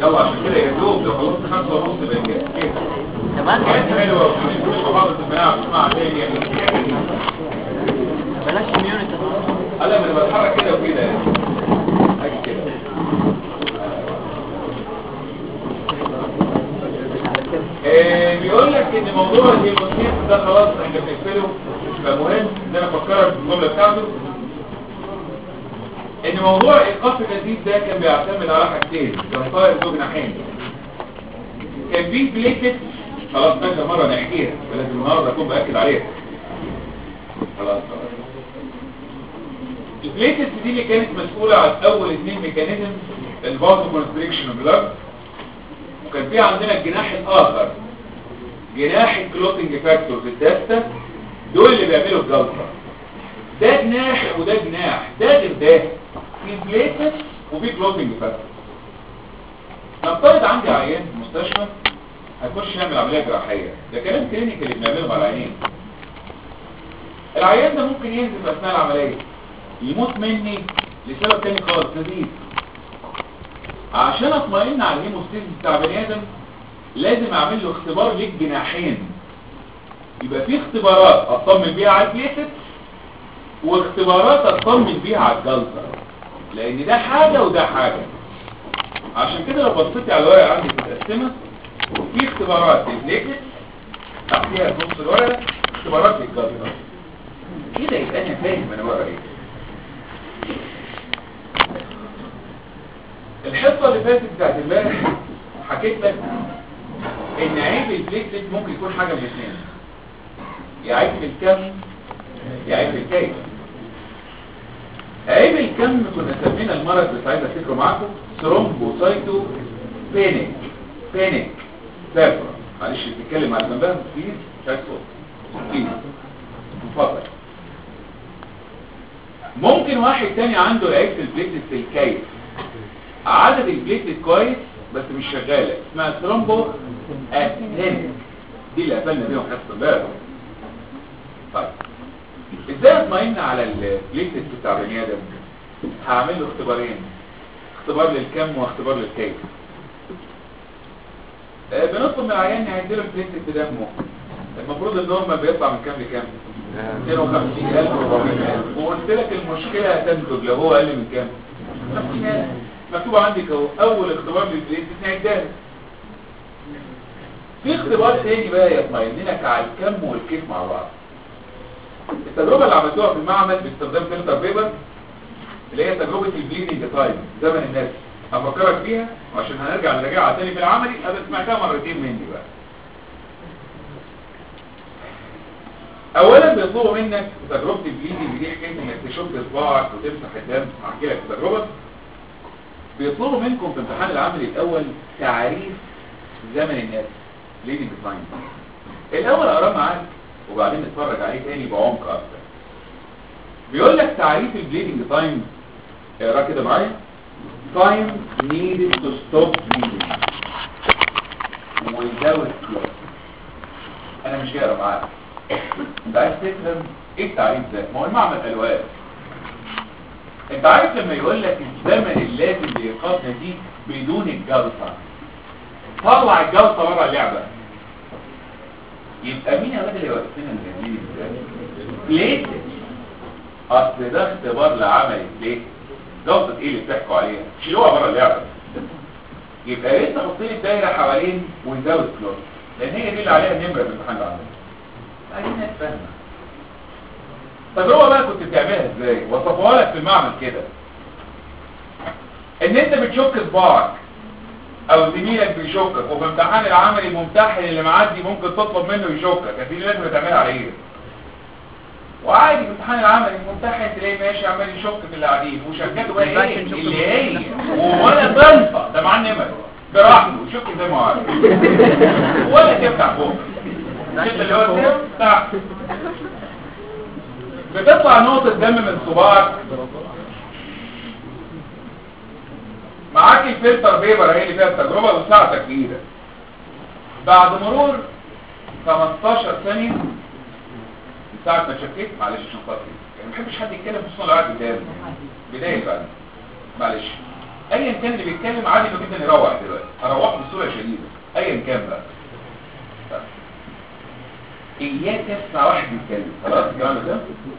يلا عشان كده يا دوب لو خلصت خمسة ونص يبقى كده كده كمان كانت حلوة مش محافظة البناء بتسمعها تاني يعني بلاش كوميونتي انا من بتحرك كده وكده يعني حاجة كده آه، بيقول لك ان موضوع الهيموسيس ده خلاص احنا بنقفله فمهم ان انا افكرك بالجمله بتاعته ان موضوع ايقاف النزيف ده كان بيعتمد على حاجتين كان طائر ذو جناحين كان في بليتت خلاص كذا مره نحكيها فلازم النهارده اكون باكد عليها خلاص خلاص البليتس دي اللي كانت مسؤولة عن اول اثنين ميكانيزم الفازو كونستريكشن بلاد وكان في عندنا الجناح الاخر جناح الكلوتنج فاكتورز الداستا دول اللي بيعملوا الجلطة ده جناح وده جناح ده غير ده في بليتس وفي كلوتنج فاكتورز نفترض عندي عيان في المستشفى هيخش يعمل عملية جراحية ده كلام كلينيكال اللي بنعمله على العينين العيان ده ممكن ينزل اثناء العملية يموت مني لسبب تاني خالص نزيف عشان اطمئن على الهيموستيز بتاع بني ادم لازم اعمل له اختبار للجناحين يبقى في اختبارات اطمن بيها على البليتت واختبارات اطمن بيها على الجلطه لان ده حاجه وده حاجه عشان كده لو بصيتي على الورقه عندي متقسمه في اختبارات للبليتت تحتيها في نص الورقه اختبارات للجلطه كده يبقى انا فاهم انا بقرا ايه الحصه اللي فاتت بتاعت امبارح حكيت لك ان عيب البليتلت ممكن يكون حاجه من الاثنين يا عيب في الكم يا عيب في الكيف عيب الكم كنا سمينا المرض بس عايز افتكره معاكم ثرومبوسايتو بينيك بينيك سافرة معلش بتتكلم على جنبها بليز مش صوت بليز اتفضل ممكن واحد تاني عنده عيب في البليتلت في الكيف عدد البليتلت كويس بس مش شغاله اسمها ثرومبو اثنين دي اللي قفلنا بيهم حصه امبارح طيب ازاي اطمئن على البليتلت بتاع بني ادم هعمل له اختبارين اختبار للكم واختبار للكيف آه، بنطلب من العيان يعد له البليتلت في دمه المفروض ان هم بيطلع من كام لكام 250000 400000 وقلت لك المشكله هتنتج لو هو اقل من كام 50000 مكتوب عندك اهو اول اختبار للبليت نعدها في اختبار تاني بقى يطمئنك على الكم والكيف مع بعض التجربه اللي عملتوها في المعمل باستخدام فلتر بيبر اللي هي تجربه البليدنج تايم زمن الناس هفكرك بيها وعشان هنرجع نراجعها تاني في العملي انا سمعتها مرتين مني بقى اولا بيطلبوا منك تجربه البليدنج دي حكايه انك تشك صباعك وتمسح الدم هحكي لك التجربه بيطلبوا منكم في امتحان العملي الاول تعريف زمن الناس ليدنج تايم الاول اقراه معاك وبعدين نتفرج عليه تاني بعمق اكتر بيقول لك تعريف البليدنج تايم اقراه كده معايا time needed to stop bleeding without clot انا مش جاي اقرا معاك انت عايز تفهم ايه التعريف ده ما هو المعمل الوان انت عارف لما يقول لك الزمن اللازم لايقاف نزيف بدون الجلطه طلع الجلطه بره اللعبه يبقى مين يا راجل اللي يوقف لنا الجنين ليه اصل ده اختبار لعمل ليه جلطه ايه اللي بتحكوا عليها شيلوها بره اللعبه يبقى ليه تحط لي الدايره حوالين ويزاوت كلوز لان هي دي اللي عليها النمره في الامتحان اللي عندنا عايزين ناس فاهمه التجربه بقى كنت بتعملها ازاي وصفوها لك في المعمل كده ان انت بتشك صباعك او زميلك بيشكك وفي امتحان العملي الممتحن اللي معدي ممكن تطلب منه يشكك هتيجي لازم تعملها على ايه وعادي في امتحان العملي الممتحن تلاقيه ماشي عمال يشك في اللي قاعدين وشكاته بقى ايه اللي هي ولا تنفع ده معاه نمر براحته يشك زي ما هو عايز ولا تفتح بوك انت اللي هو تفتح بتطلع نقطة دم من صباعك معاك الفلتر بيبر هي اللي فيها التجربة وساعتك بإيدك بعد مرور 15 ثانية من ساعة ما شكيت معلش عشان خاطري يعني ما بحبش حد يتكلم خصوصا لو قاعد قدامي بداية بقى معلش ايا كان اللي بيتكلم عادي انه جدا يروح دلوقتي هروح بسهوله شديده ايا كان بقى طيب. اياك تسمع واحد بيتكلم خلاص الكلام ده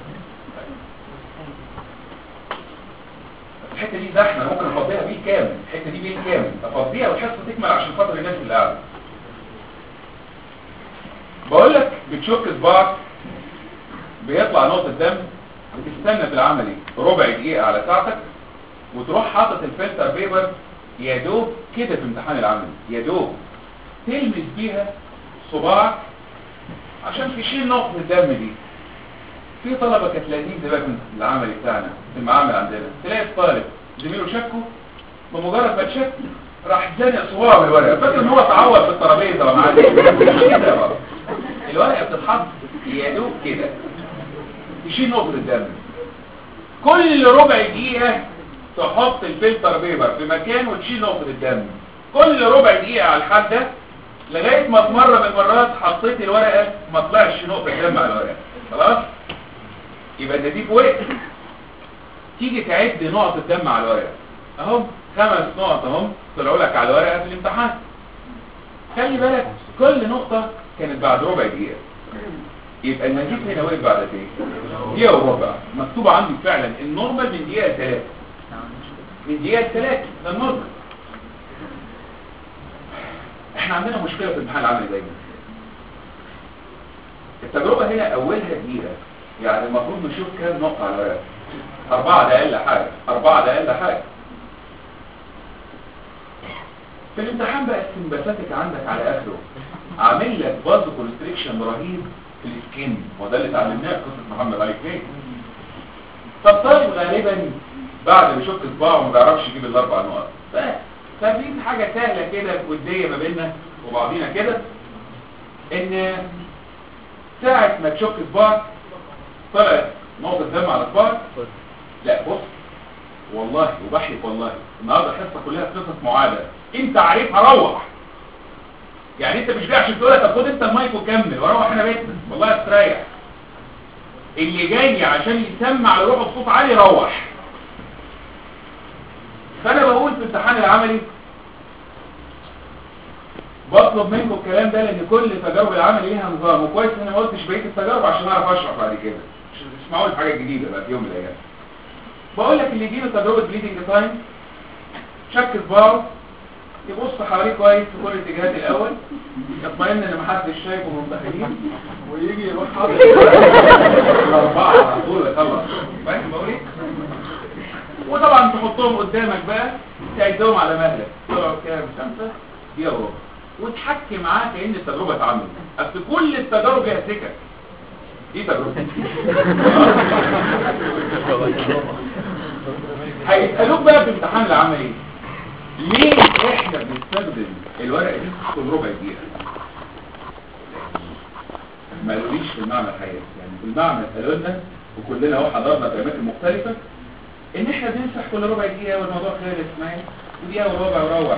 الحته دي زحمه ممكن افضيها بيه كامل الحته دي بيه كامل افضيها والحصه تكمل عشان خاطر الناس اللي قاعده بقول لك بتشك صباعك بيطلع نقطه دم بتستنى في العملي ربع دقيقه على ساعتك وتروح حاطط الفلتر بيبر يا دوب كده في امتحان العملي يا دوب تلمس بيها صباعك عشان تشيل نقطه الدم دي في طلبة كانت لذيذ دلوقتي من العمل بتاعنا في المعامل عندنا تلاقي الطالب زميله شكه بمجرد ما تشك راح زانق صباعه بالورقه فاكر ان هو اتعور في الترابيزه ولا معاه كده بقى الورقه بتتحط يا دوب كده تشيل نقطه الدم كل ربع دقيقه تحط الفلتر بيبر في مكان وتشيل نقطه الدم كل ربع دقيقه على الحال ده لغايه ما في مره من المرات حطيت الورقه ما طلعش نقطه دم على الورقه خلاص يبقى النزيف وقف تيجي تعد نقط الدم على الورقه اهو خمس نقط اهو طلعوا لك على الورقه في الامتحان خلي بالك كل نقطه كانت بعد ربع دقيقه يبقى النزيف هنا وقف بعد قد ايه دقيقه وربع مكتوب عندي فعلا النورمال من دقيقه ثلاثه من دقيقه ثلاثه ده النورمال احنا عندنا مشكله في الامتحان العملي دايما التجربه هنا اولها دقيقه يعني المفروض نشوف كام نقطة على الورق أربعة ده أقل حاجة أربعة ده أقل حاجة في الامتحان بقى السمباثاتيك عندك على آخره عامل لك بازو كونستريكشن رهيب في السكين وده اللي اتعلمناه في قصة محمد علي كليه فالطالب غالبا بعد ما شفت صباعه ما بيعرفش يجيب الأربع نقط ففي حاجة سهلة كده ودية ما بيننا وبعضينا كده إن ساعة ما تشك صباعك طلعت نقطة دم على صباعك لا بص والله وبحلف والله النهارده الحصه كلها قصص معاده انت عارفها روح يعني انت مش جاي عشان تقول طب خد انت المايك وكمل واروح انا بيتنا والله استريح اللي جاي عشان يسمع لروح الصوت عالي روح فانا بقول في امتحان العملي بطلب منكم الكلام ده لان كل تجارب العمل ليها نظام وكويس ان انا ما قلتش بقيه التجارب عشان اعرف اشرح بعد كده عشان تسمعوا لي حاجه جديده بقى في يوم من الايام بقول لك اللي يجيله تجربه بليدنج تايم شك صباعه يبص حواليه كويس في كل الاتجاهات الاول يطمئن ان محدش شايفه منتخبين ويجي يروح حاطط الاربعه على طول يخلص فاهم بقول ايه وطبعا تحطهم قدامك بقى تعدهم على مهلك تقعد كام خمسه دي اهو وتحكي معاه كأن التجربة اتعملت اصل كل التجارب ليها سكك دي تجربة هيسألوك بقى في الامتحان العملي ليه احنا بنستخدم الورقة دي كل ربع دقيقة ما قالوليش في المعمل الحقيقة يعني في المعمل قالوا لنا وكلنا اهو حضرنا في اماكن مختلفة ان احنا بنمسح كل ربع دقيقة والموضوع خالص معايا ودقيقة وربع وروح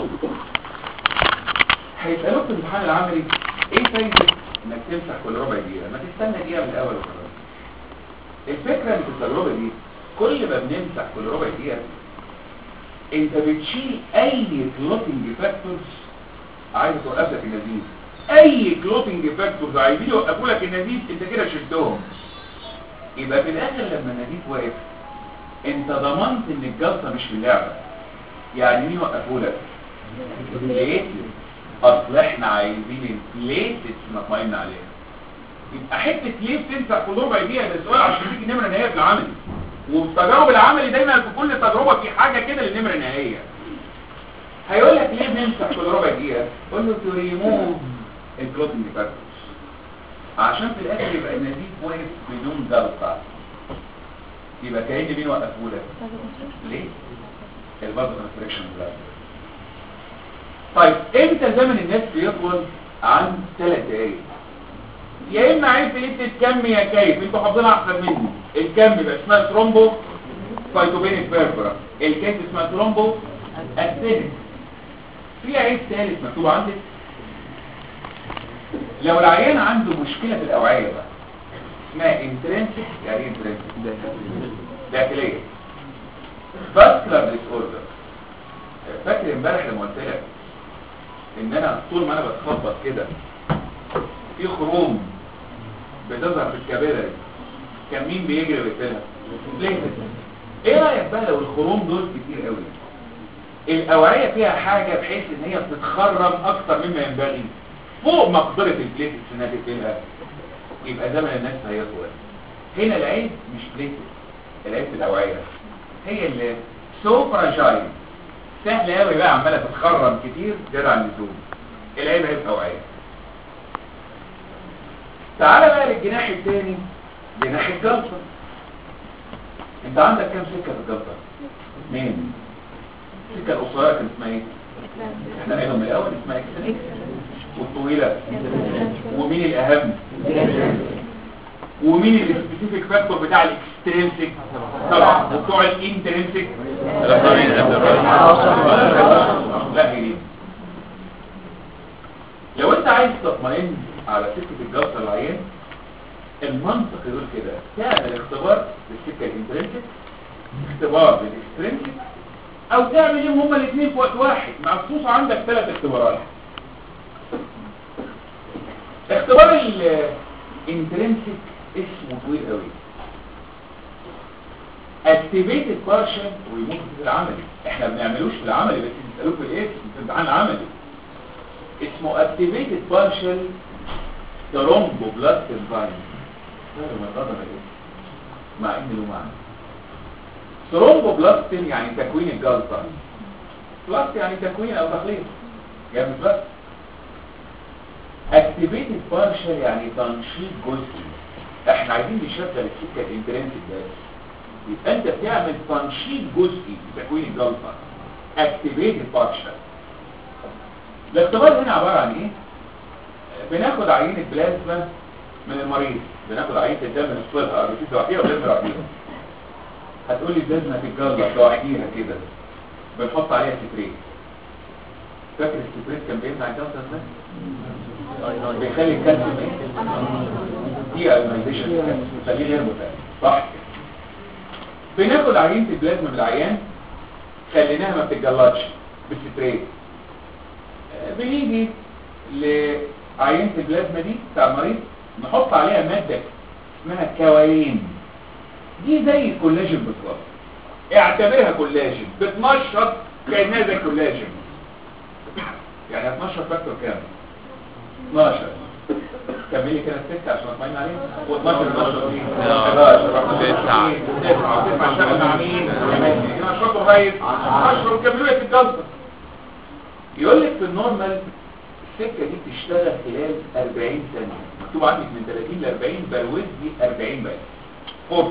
هيسألوك في الامتحان العملي ايه فايدة انك تمسح كل ربع دقيقة ما تستنى دقيقة من الاول وخلاص الفكرة ان في التجربة دي كل ما بنمسح كل ربع دقيقة انت بتشيل اي كلوتنج فاكتورز عايز توقف لك النزيف اي كلوتنج فاكتورز عايزين يوقفوا لك النزيف انت كده شلتهم يبقى في الاخر لما النزيف واقف انت ضمنت ان الجلطة مش في اللعبة يعني مين وقفوا لك ليه اصل احنا عايزين البليتس نطمئن عليها يبقى حته ليه بتنسى كل ربع دقيقه ده سؤال عشان تيجي نمره نهائيه في العملي وفي التجارب العملي دايما في كل تجربه في حاجه كده للنمره النهائيه هيقول لك ليه بنمسح كل ربع دقيقه قول له تو ريموف الكلوتنج فاكتورز عشان في الاخر يبقى النزيف واقف بدون جلطه يبقى كأن مين وقفه لك ليه البازو كونستريكشن بلاد طيب امتى زمن الناس بيطول عن ثلاث دقايق يا اما عايز تكتب كم يا كيف انتوا حافظينها احسن مني الكم بيبقى اسمها ترومبو فايتوبينيك بيربرا الكيف اسمها ترومبو اسيدك في عيب ثالث مكتوب عندك لو العيان عنده مشكلة في الأوعية بقى اسمها انترنسك يعني ايه انترنسك داخلية فاسكولار ديس اوردر فاكر امبارح لما قلت لك ان انا طول ما انا بتخبط كده في خروم بتظهر في الكابيلاري كان مين بيجري ويقتلها ليه ايه رايك بقى لو الخروم دول كتير قوي الاوعيه فيها حاجه بحيث ان هي بتتخرم اكتر مما ينبغي فوق مقدره البليتس انها تقتلها يبقى زمن الناس هيطول هنا العيب مش بليتس العيب في الاوعيه هي اللي سو فراجايل سهل قوي بقى عماله تتخرم كتير زياده عن اللزوم العيب عيب اوعيه تعالى بقى للجناح الثاني جناح الجلطه انت عندك كام سكه في الجلطه اثنين السكه القصيره كان اسمها ايه احنا قايلهم من الاول اسمها اكسل والطويله ومين الاهم ومين السبيسيفيك فاكتور بتاع الاكسترينسيك طبعا وبتوع الانترنسيك لا هي دي لو انت عايز تطمئن على سكه الجلطه العيان المنطق يقول كده تعمل اختبار للسكه الانترنسيك اختبار للاكسترنسيك او تعمل هما الاثنين في وقت واحد مخصوص عندك ثلاث اختبارات اختبار الانترنسيك اسمه طويل قوي activated partial ويموت في العملي احنا بنعملوش في العملي بس بنسألوه في الاسم في الامتحان العملي اسمه activated partial thromboblastin enzyme مع ان له معنى ثرومبوبلاستين يعني تكوين الجلطة بلاست يعني تكوين او تخليط يعني بلاست اكتيفيتد بارشل يعني تنشيط جزئي احنا عايزين نشغل السكه الانترنسيك بس يبقى انت بتعمل تنشيط جزئي في تكوين الجلطه اكتيفيتد بارشل الاختبار هنا عباره عن ايه بناخد عينه بلازما من المريض بناخد عينه الدم نفصلها بتيجي لوحديها ولا لوحديها هتقول لي البلازما تتجلط لوحديها كده بنحط عليها سبريت فاكر السبريت كان بيمنع الجلطه ازاي بيخلي الكالسيوم ايه دي ايونايزيشن بيخليه غير مفاعل صح كده بناخد عينه البلازما من العيان خليناها ما بتتجلطش بالسبريت بنيجي لعينه البلازما دي بتاع المريض نحط عليها ماده اسمها كوالين دي زي الكولاجين بالظبط اعتبرها كولاجين بتنشط كانها زي الكولاجين يعني هتنشط فاكتور كام 12 كملي كده الستة عشان اطمئن عليه و12 12 دي 11 9 9 مع مين هنا نشطه كويس 10 وكملوا في الجلطه يقول لك في النورمال السكه دي بتشتغل خلال 40 ثانيه مكتوب عندك من 30 ل 40 بروز دي 40 بس فوق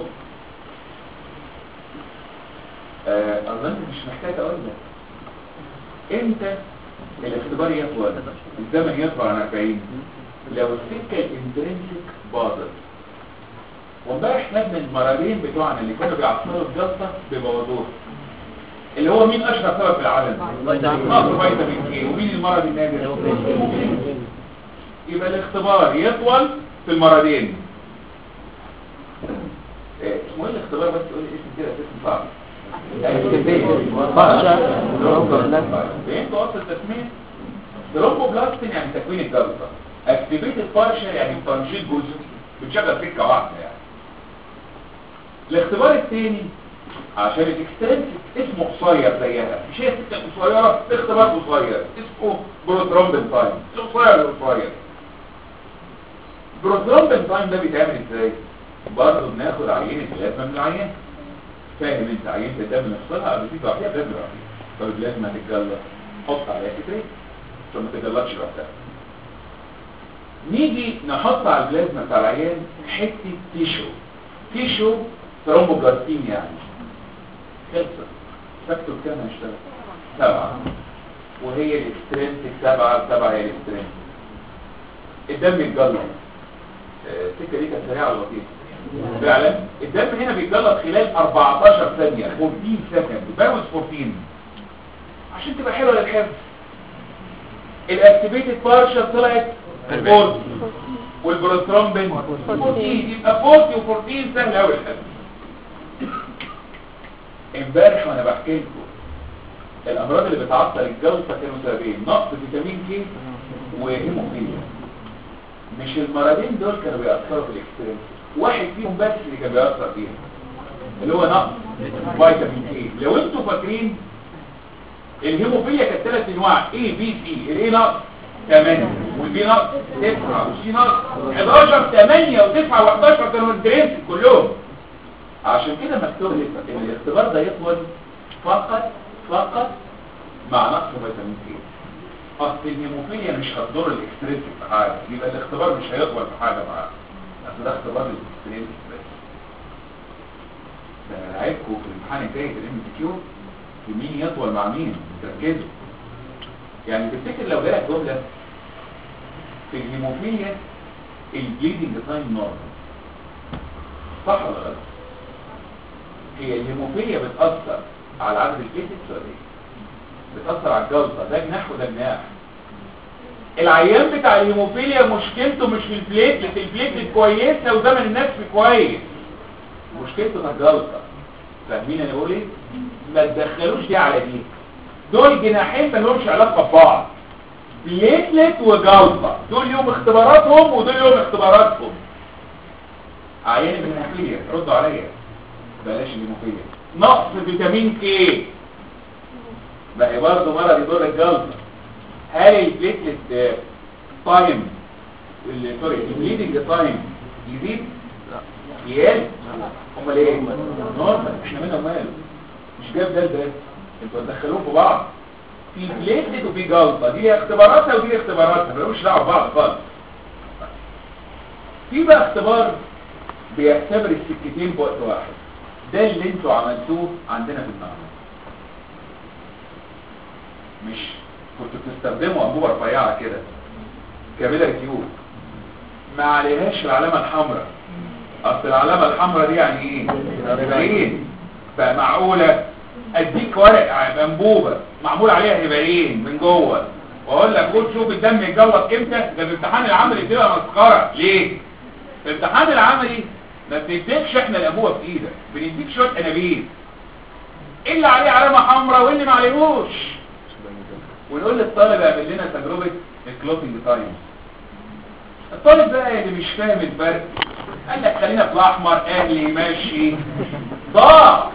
آه اظن مش محتاج اقول لك امتى الاختبار يطول الزمن يطول عن 40 لو السكه الانترنسيك باظت وامبارح خدنا المرضين بتوعنا اللي كانوا بيعصروا الجلطه ببوظوها اللي هو مين اشهر سبب في العالم نقص فيتامين كي ومين المرض النادر يبقى الاختبار يطول في المرضين إيه، اسمه ايه الاختبار بس تقول لي اسم كده اسم صعب فهمت وصل التسميه ترومبوبلاستين يعني تكوين الجلطه اكتيفيتد بارشا يعني تنشيط جزئي بتشغل سكه واحده يعني الاختبار الثاني عشان الاكسترنسك اسمه قصير زيها مش هي سكه قصيره اختبار قصير اسمه بروترومبين تايم قصير قصير بروترومبين تايم ده بيتعمل ازاي برضه بناخد عينه بلازما من العيان فاهم انت عينه الدم نفصلها قبل كده وبعدين بلازما رفيع فالبلازما تتجلط حط عليها سبراي عشان ما تتجلطش لوحدها نيجي نحط على البلازما بتاع العيان حته تيشو تيشو ثرومبوبلاستين يعني خلصت فاكتور كام هيشتغل سبعة وهي الاكسترنسك سبعة سبعة هي الاكسترنسك الدم يتجلط آه، السكة دي كانت سريعة ولطيفة فعلا الدم هنا بيتجلط خلال 14 ثانية 14 سكند باوز 14 عشان تبقى حلوة للحفظ الاكتيفيتد بارشل طلعت 40 والبروترومبين 14 يبقى 40 و14 سهل قوي الحفظ امبارح وانا بحكي لكم الامراض اللي بتعطل الجلطه كانوا سببين نقص فيتامين كي وهيموفيليا مش المرضين دول كانوا بيأثروا في الاكستريم واحد فيهم بس اللي كان بيأثر فيهم اللي هو نقص فيتامين كي لو انتوا فاكرين الهيموفيليا كانت ثلاث انواع اي بي سي الاي نقص 8 والبي نقص 9 والسي نقص 11 8 و9 و11 كانوا انترنسك كلهم عشان كده مكتوب لي ان الاختبار ده يطول فقط فقط مع نقص فيتامين كي اصل الهيموفيليا مش هتضر الاكسترنسك في حاجه يبقى الاختبار مش هيطول في حاجه معاه اصل ده اختبار للاكسترنسك بس ده عيبكم في الامتحان الجاي في الام كيو في مين يطول مع مين تركزوا يعني تفتكر لو جالك جمله في الهيموفيليا البليدنج تايم نورمال صح ولا غلط هي الهيموفيليا بتاثر على عدد البليتس ولا ايه بتاثر على الجلطه ده جناح وده جناح العيان بتاع الهيموفيليا مشكلته مش في البليتلت البليتلت كويسه وزمن النفس كويس مشكلته في الجلطه فاهمين انا بقول ايه ما تدخلوش دي على دي دول جناحين ما لهمش علاقه ببعض بليتلت وجلطه دول يوم اختباراتهم ودول يوم اختباراتهم عيان الهيموفيليا ردوا عليا بلاش الهيموفيليا نقص فيتامين كي بقى برضه مرض يضر الجلطه هل البليتلت تايم سوري البليدنج تايم يزيد يقل امال ايه نورمال احنا مالنا وماله مش جايب ده ده انتوا تدخلوهم في بعض في بليتلت وفي جلطه دي اختباراتها ودي اختباراتها ملهمش دعوه ببعض خالص في بقى اختبار بيختبر السكتين في وقت واحد ده اللي انتوا عملتوه عندنا في المعمل مش كنتوا بتستخدموا انبوبه رفيعه كده كابيلاري تيوب ما عليهاش العلامه الحمراء اصل العلامه الحمراء دي يعني ايه هبارين فمعقوله اديك ورق انبوبه معمول عليها هبارين من جوه واقول لك خد شوف الدم يتجلط امتى ده في الامتحان العملي بتبقى مسخره ليه في الامتحان العملي ما بنديكش احنا الانبوبه في ايدك بنديك شويه انابيب اللي عليه علامه حمراء واللي ما عليهوش ونقول للطالب اعمل لنا تجربه الكلوتنج تايم الطالب بقى اللي مش فاهم الفرق قال لك خلينا في الاحمر اهلي ماشي ضاع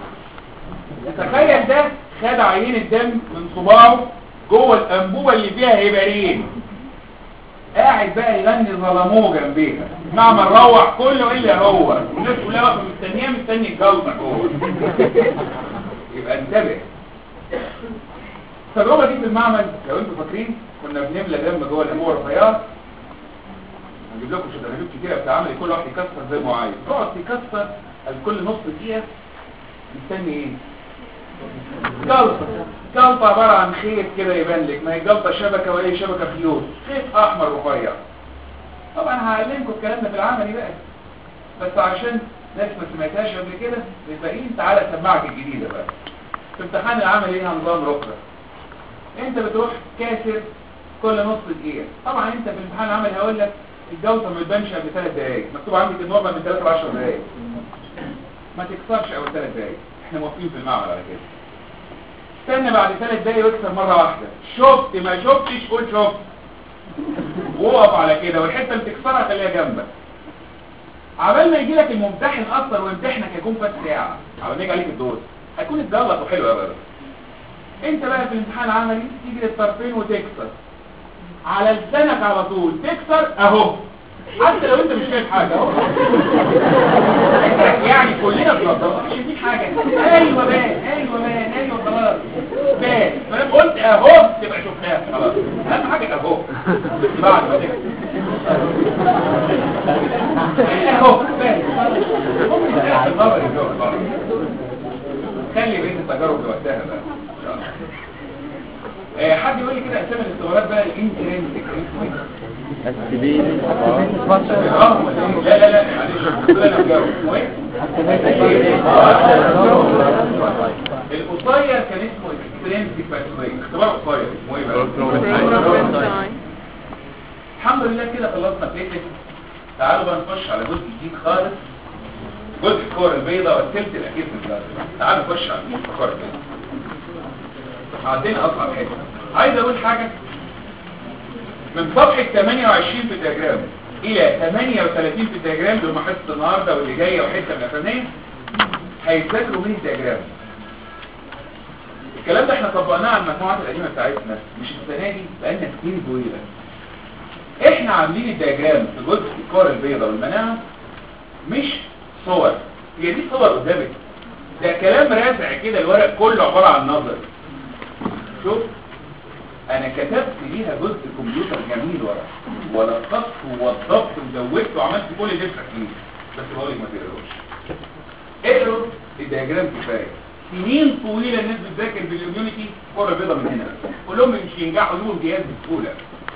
تخيل ده خد عينه دم من صباعه جوه الانبوبه اللي فيها هبارين قاعد بقى يغني ظلموه جنبيها معمل روح كله الا هو الناس كلها واقفه مستنيه مستني الجلطه جوه يبقى انتبه التجربه دي في المعمل لو انتوا فاكرين كنا بنملى دم جوه الانبوبه الرفيعه هنجيب لكم شدرجات كتيره بتعمل كل واحد يكسر زي ما هو عايز تقعد تكسر كل نص دقيقه مستني ايه جلطه جلطه عباره عن خيط كده يبان لك ما هي جلطه شبكه ولا شبكه خيوط خيط احمر رفيع طبعا هعلمكم الكلام ده في العملي بقى بس عشان ناس ما سمعتهاش قبل كده للباقيين تعالى اسمعك الجديده بقى في امتحان العملي ليها نظام ركبه انت بتروح كاسر كل نص دقيقه طبعا انت في الامتحان العملي هقول لك الجلطه ما تبانش قبل ثلاث دقائق مكتوب عندك النورمال من 3 ل 10 دقائق ما تكسرش اول ثلاث دقائق احنا موافقين في المعمل على كده استنى بعد ثلاث دقايق واكسر مرة واحدة شفت ما شفتش قول شفت وقف على كده والحتة اللي تكسرها خليها جنبك عبال ما يجي لك الممتحن اصلا ويمتحنك هيكون فات ساعة عبال ما يجي عليك الدور هيكون اتجلط وحلو يا بابا انت بقى في الامتحان العملي تيجي للطرفين وتكسر على لسانك على طول تكسر اهو حتى لو انت مش شايف حاجة اهو يعني كلنا بنضرب مش شايفين حاجة ايوه بان ايوه بان ايوه خلاص بان فانا قلت اهو تبقى شفناها خلاص اهم حاجة اهو بعد ما اهو بان ممكن تلاقي النظر الجو خلي بقية التجارب لوقتها بقى ان شاء الله آه، حد يقول لي كده اسامي الاختبارات بقى الانترنسك السبيل اه لا لا لا معلش انا مجاوب اسمه ايه القصير كان اسمه اكسترنسك باتوي اختبار قصير اسمه ايه بقى الحمد لله كده خلصنا بليتك تعالوا بقى نخش على جزء جديد خالص جزء الكور البيضاء والثلث الاخير في البلاد تعالوا نخش على الكور البيضاء عدينا اصعب حته عايز اقول حاجه من صفحه 28 في الدياجرام الى 38 في الدياجرام اللي هم حصه النهارده واللي جايه وحته من الفنيه هيتذاكروا من الدياجرام الكلام ده احنا طبقناه على المجموعات القديمه بتاعتنا مش السنه دي بقالنا كتير طويله احنا عاملين الدياجرام في جزء الكور البيضاء والمناعه مش صور هي دي صور قدامك ده كلام رازع كده الورق كله عباره عن نظر شوف انا كتبت ليها جزء كمبيوتر جميل ورا ولخصت ووضبت وزودت وعملت كل اللي نفسك فيه بس بقول لك ما تقراوش اقروا الدياجرام كفايه سنين طويله الناس بتذاكر بالاميونيتي كره بيضاء من هنا كلهم مش ينجحوا يجيبوا امتياز بسهوله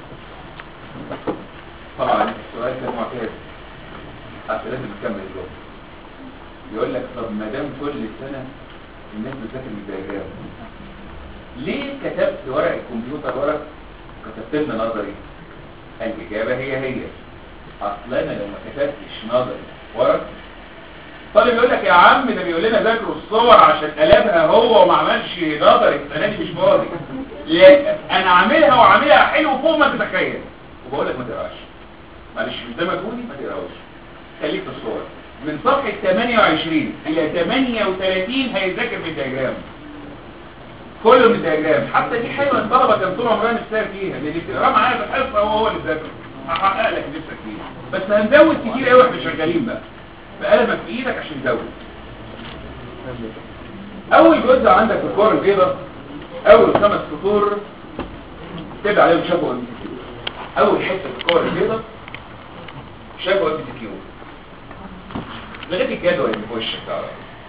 طبعا السؤال كان معتاد اصل لازم نكمل الجو يقول لك طب ما دام كل سنه الناس بتذاكر من الدياجرام ليه كتبت ورق الكمبيوتر ورق كتبت لنا نظري الاجابه هي هي اصل انا لو ما كتبتش نظري ورق طالب يقول لك يا عم ده بيقول لنا ذاكروا الصور عشان قلبها هو وما عملش نظري السنه دي مش فاضي لا انا عاملها وعاملها حلو فوق ما تتخيل وبقول لك ما تقراش معلش مش ده مجهودي ما تقراوش خليك في الصور من صفحه 28 الى 38 هيتذاكر في الدياجرام كله من الدياجرام حتى دي حلوه الطلبه كان طول عمرها نفسها فيها لان بتقرا معايا في الحصه هو هو اللي ذاكر هحقق لك نفسك فيه بس هنزود كتير قوي واحنا شغالين بقى بقلمك في ايدك عشان تزود اول جزء عندك في الكور البيضاء اول خمس سطور تبدا عليهم شكوى ام كيو اول حته في الكور البيضاء شكوى ام كيو لغايه الجدول اللي في وشك تعرف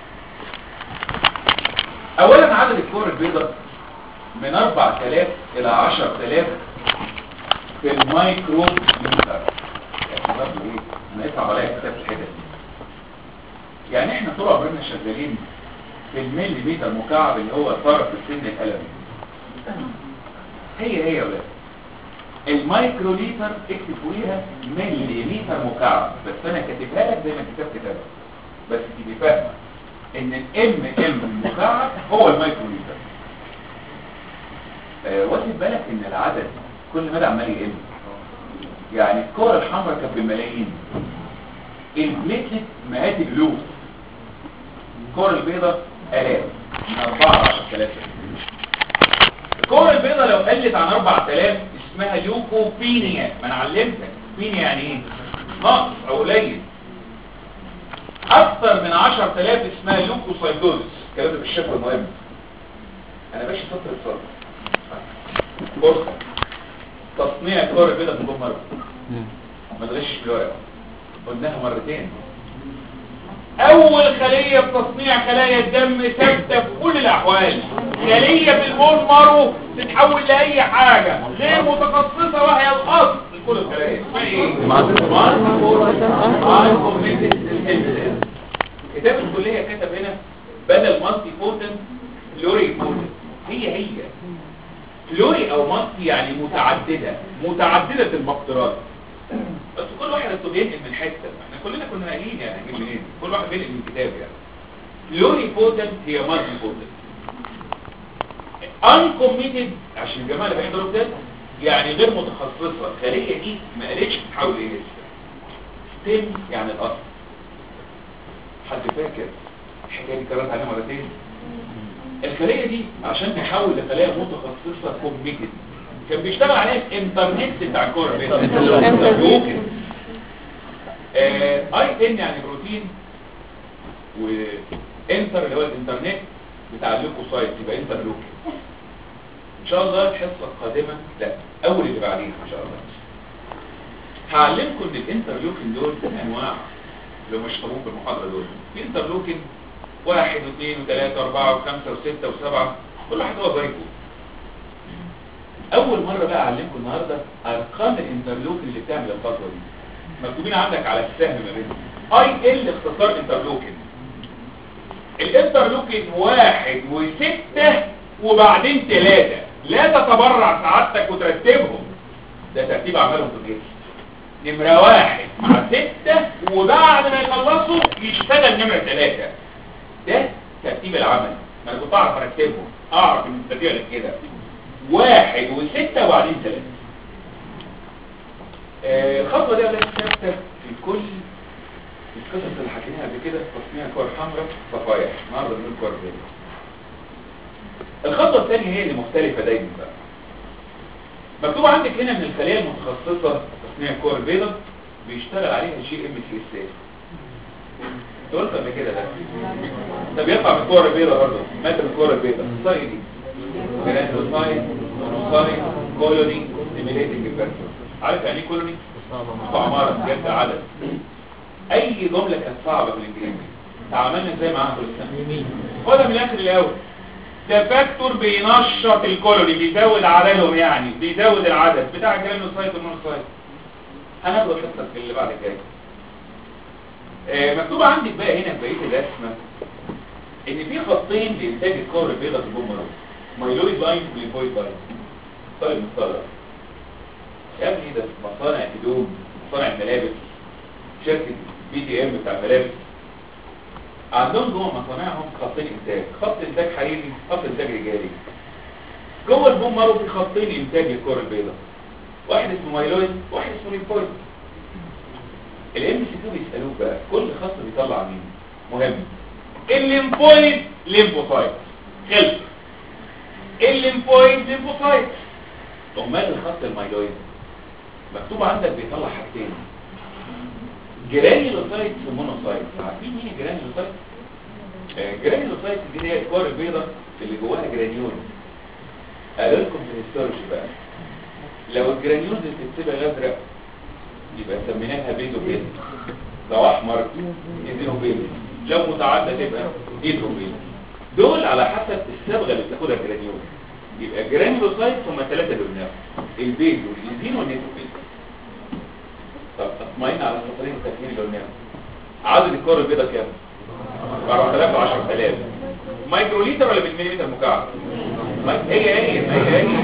اولا عدد الكور البيضاء من 4000 الى 10000 في المايكرو لتر يعني برضه ايه ما يصعب عليا كتابه الحته دي يعني احنا طول عمرنا شغالين في الملي متر مكعب اللي هو طرف السن القلمي هي هي يا ولاد المايكرو لتر اكتب فوقيها ملي متر مكعب بس انا كاتبها لك زي ما الكتاب كتبها بس تبقي فاهمه ان الام ام مكعب هو المايكرو لتر آه واخد بالك ان العدد كل مدى عمال يقل يعني الكره الحمراء كانت بملايين البليتلت مئات الالوف الكره البيضاء الاف من 4 ل 10000 الكره البيضاء لو قلت عن 4000 اسمها ليوكوبينيا ما انا علمتك بينيا يعني ايه نقص او قليل اكثر من 10000 اسمها ليوكوسايتوزس الكلام ده بالشكل المهم انا ماشي سطر بسطر فرصه تصنيع الكره البيضاء من جوه مره ما تغشش في الورقه قلناها مرتين اول خلية في تصنيع خلايا الدم ثابتة في كل الاحوال خلية في البون مارو تتحول لاي حاجة غير متخصصة وهي الاصل في كل الخلايا اسمها ايه؟ كتاب الكلية كتب هنا بدل مالتي بوتنت لوري بوتنت هي هي لوري او مالتي يعني متعددة متعددة المقدرات بس كل واحد انتوا بينقل من حته احنا كلنا كنا قايلين يعني هنجيب منين كل واحد بينقل من كتاب يعني لوري بوتنت هي مالتي بوتنت uncommitted عشان الجماعه اللي بيحضروا كده يعني غير متخصصه الخليه دي ما قالتش تتحول ايه لسه ستيم يعني الاصل حد فاكر الحكايه دي كررت عليها مرتين الخليه دي عشان تحول لخلايا متخصصه كوميتد كان بيشتغل عليها الانترنت بتاع الكوره ممكن اي ان يعني بروتين وانتر اللي هو الانترنت بتاع الليوكوسايت يبقى انتر لوكين ان شاء الله الحصه القادمه لا اول اللي بعديها ان شاء الله هعلمكم ان الانترلوكين دول انواع اللي هم اشتغلوا في المحاضره دول في انترلوكين واحد واثنين وثلاثة واربعة وخمسة وستة وسبعة كل واحد هو ظريفه اول مرة بقى اعلمكم النهاردة ارقام الانترلوكين اللي بتعمل الخطوة دي مكتوبين عندك على السهم ما بينهم اي ال اختصار انترلوكين الانترلوكين واحد وستة وبعدين ثلاثة لا تتبرع سعادتك وترتبهم ده ترتيب اعمالهم في الجسم نمرة واحد مع ستة وبعد ما يخلصوا يشتغل نمرة ثلاثة ده ترتيب العمل ما انا كنت اعرف ارتبهم اعرف ان الترتيب كده واحد وستة وبعدين ثلاثة آه، الخطوة دي يا ولاد ثابتة في كل القصص اللي حكيناها قبل كده تصنيع كور حمراء صفايح النهارده بنقول كور بيضاء الخطوة الثانية هي اللي مختلفة دايما بقى مكتوب عندك هنا من الخلية المتخصصة في تصنيع الكور البيضاء بيشتغل عليها جي ام سي اس اس قلت قبل كده ده ده بيطلع من الكور البيضاء برضه مادة من الكور البيضاء الصاي دي جرانيولوسايت مونوسايت كولوني ستيميليتنج فاكتور عارف يعني ايه كولوني؟ عمارة بجد عدد اي جملة كانت صعبة في الانجليزي تعاملنا ازاي معاها كل السنة خدها من الاخر الاول ده فاكتور بينشط الكولوني بيزود عددهم يعني بيزود العدد بتاع الجرانيولوسايت والمونوسايت هناخد الحصة اللي بعد كده آه، مكتوب عندك بقى هنا في بقيه الرسمه ان في خطين لانتاج الكور البيضاء في البومرات مايلويد لاين وليفويد لاين طيب مصطلح يا ابني ده مصانع هدوم مصانع ملابس شركه بي تي ام بتاع ملابس عندهم جوه مصانعهم خطين انتاج خط انتاج حريري خط انتاج رجالي جوه البومرو في خطين انتاج الكور البيضاء واحد اسمه مايلويد واحد اسمه ليفويد الام سي كيو بيسالوك بقى كل خط بيطلع مين مهم الليمفويد ليمفوسايت خلف الليمفويد ليمفوسايت امال الخط المايلويد مكتوب عندك بيطلع حاجتين جرانيولوسايت ومونوسايت عارفين مين الجرانيولوسايت آه، الجرانيولوسايت دي اللي هي الكور البيضاء اللي جواها جرانيول قالوا لكم في الهيستولوجي بقى لو الجرانيولز اللي بتكتبها ازرق يبقى سميناها بيزو بيز لو احمر يزيرو بيز لو متعدى تبقى ايدرو بيز دول على حسب الصبغه اللي بتاخدها الجرانيول يبقى الجرانيولوسايت هم ثلاثه اللي قلناهم البيز واليزين والنيترو بيز طب اطمئن على السطرين التكوين اللي قلناهم عدد الكور البيضاء كام 4000 و 10000 مايكرو لتر ولا بالمليمتر مكعب مايك- هي هي هي هي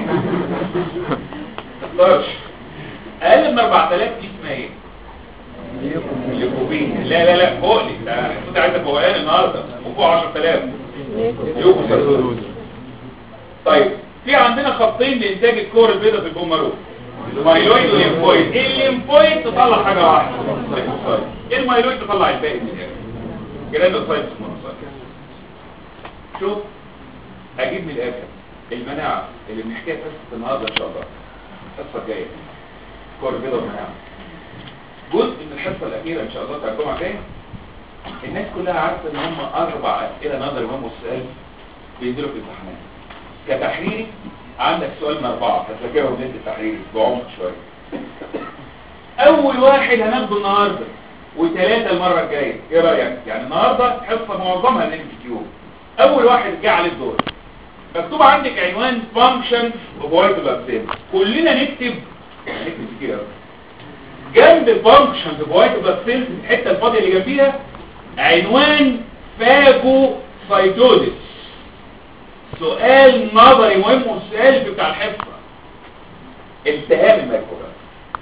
تختارش اقل من 4000 دي اسمها ايه ليكوبين لا لا لا فوق لي ده كنت عايز فوقان النهارده وفوق 10000 ليوكوسيتوز طيب في عندنا خطين لانتاج الكور البيضاء في البومارو المايلويد والليمفويد الليمفويد تطلع حاجه واحده ليكوسايت المايلويد تطلع الباقي من الاخر جرانوسايت ومونوسايت شوف هجيب من الاخر المناعه اللي بنحكيها في حصه النهارده ان شاء الله الحصه الجايه كور بيضاء ومناعه جزء من الحصه الاخيره ان شاء الله بتاع الجمعه الجايه الناس كلها عارفه ان هم اربع اسئله نظري مهم والسؤال بينزلوا في الامتحانات كتحريري عندك سؤال من اربعه هتذاكرهم ليله التحريري بعمق شويه اول واحد هناخده النهارده وثلاثه المره الجايه ايه رايك يعني النهارده حصه معظمها الام كيو اول واحد جه عليه الدور مكتوب عندك عنوان فانكشن اوف وايت بلاد سيل كلنا نكتب نكتب كتير قوي جنب فانكشن اوف وايت بلاد سيل الحته الفاضيه اللي جنبيها عنوان فاجو سايتوزيس سؤال نظري مهم والسؤال بتاع الحصه التهاب الميكروبات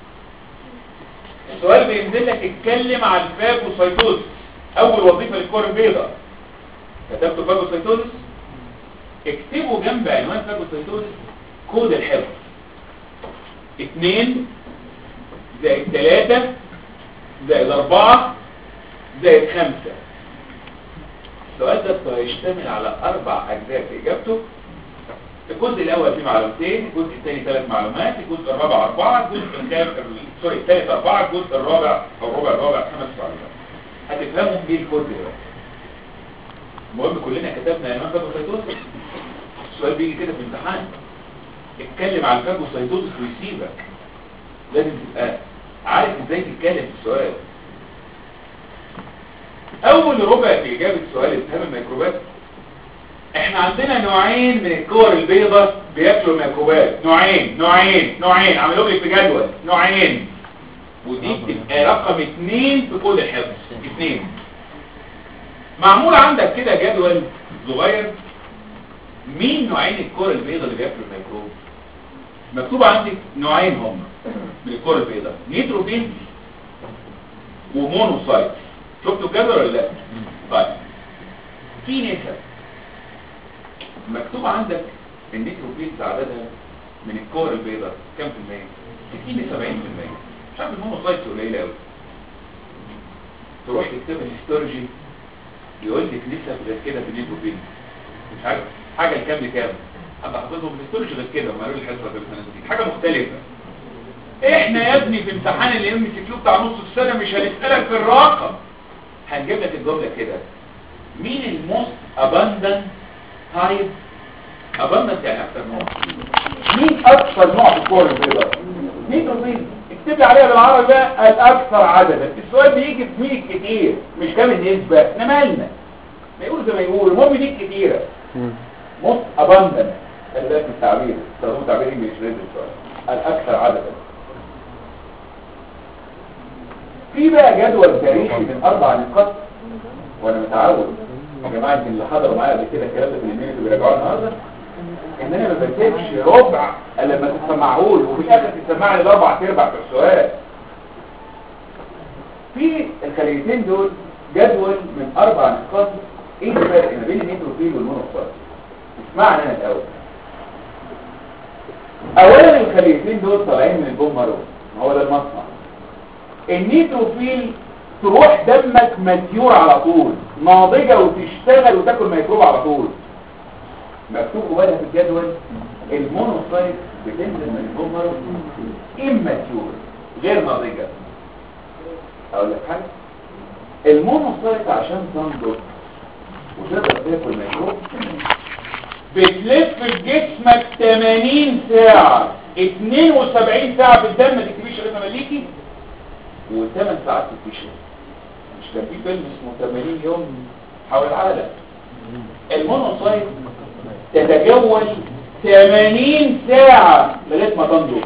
السؤال بينزل لك اتكلم عن الفاجوسايتوزيس اول وظيفه للكور البيضاء كتبت فاجوسايتوزيس اكتبوا جنب عنوان فاجوسايتوزيس كود الحفظ اتنين زائد تلاتة زائد اربعة زائد خمسة السؤال ده هيشتمل على اربع اجزاء في اجابته الجزء الاول فيه معلومتين الجزء الثاني ثلاث معلومات الجزء الرابع اربعة الجزء الخامس سوري الثالث اربعة الجزء الرابع او الربع الرابع خمس معلومات هتفهموا ايه الكود ده المهم كلنا كتبنا عنوان فاجوسايتوزيس السؤال بيجي كده في الامتحان اتكلم عن الفاجوسايتوزيس ويسيبك لازم تبقى عارف ازاي تتكلم في السؤال اول ربع في اجابه سؤال التهاب الميكروبات احنا عندنا نوعين من الكور البيضاء بياكلوا الميكروبات نوعين نوعين نوعين عملوا لك في جدول نوعين ودي بتبقى رقم اتنين في كود الحفظ اتنين معمول عندك كده جدول صغير مين نوعين الكور البيضاء اللي بياكلوا الميكروب مكتوب عندك نوعين هم من الكور البيضاء نيتروفيل ومونوسايت شفتوا الجدول ولا لا طيب في نسب مكتوب عندك النيتروفيلز عددها من الكور البيضاء كام في المية 60 ل 70 في المية مش عارف المونوسايتس قليله قوي تروح تكتب الهيستولوجي يقول لك نسب غير كده في النيتروفيلز مش عارف حاجه لكام لكام ابقى حافظهم في الهيستولوجي غير كده وما قالوا الحصه في السنه حاجه مختلفه احنا يا ابني في امتحان الام سي كيو بتاع نص السنه مش هنسالك في الرقم هنجيب لك الجمله كده مين الموست اباندنت تايب اباندنت يعني اكتر نوع مين اكثر نوع في الكور البيضاء نيتروفيل اكتب لي عليها بالعربي بقى الاكثر عددا السؤال بيجي في مين كتير مش كام النسبه احنا مالنا ما يقولوا زي ما يقولوا المهم دي كتيره موست اباندنت خلي بالك من التعبير استخدموا تعبير انجلش ريزل شويه الاكثر عددا في بقى جدول تاريخي من اربع نقاط وانا متعود يا جماعه يمكن اللي حضروا معايا قبل كده الكلام ده في المينيت بيراجعوه النهارده ان انا ما بسيبش ربع الا لما تسمعوه وفي الاخر تسمع لي الاربع ارباع في السؤال في الخليتين دول جدول من اربع نقاط ايه الفرق ما بين النيتروفيل والمونوكسيد اسمعنا انا الاول اولا الخليتين دول طالعين من البوم مارو ما هو ده المصنع النيتروفيل تروح دمك مديور على طول ناضجة وتشتغل وتاكل ميكروب على طول مكتوب جواها في الجدول المونوسايت بتنزل من الجمر اماتيور غير ناضجة اقول لك حاجة المونوسايت عشان تنضج وتقدر تاكل ميكروب بتلف في جسمك 80 ساعة 72 ساعة في الدم ما تكتبيش غير مليكي و8 ساعات في التيشيرت مش كان في فيلم اسمه 80 يوم حول العالم المونوسايت تتجول 80 ساعة لغايه ما تنضج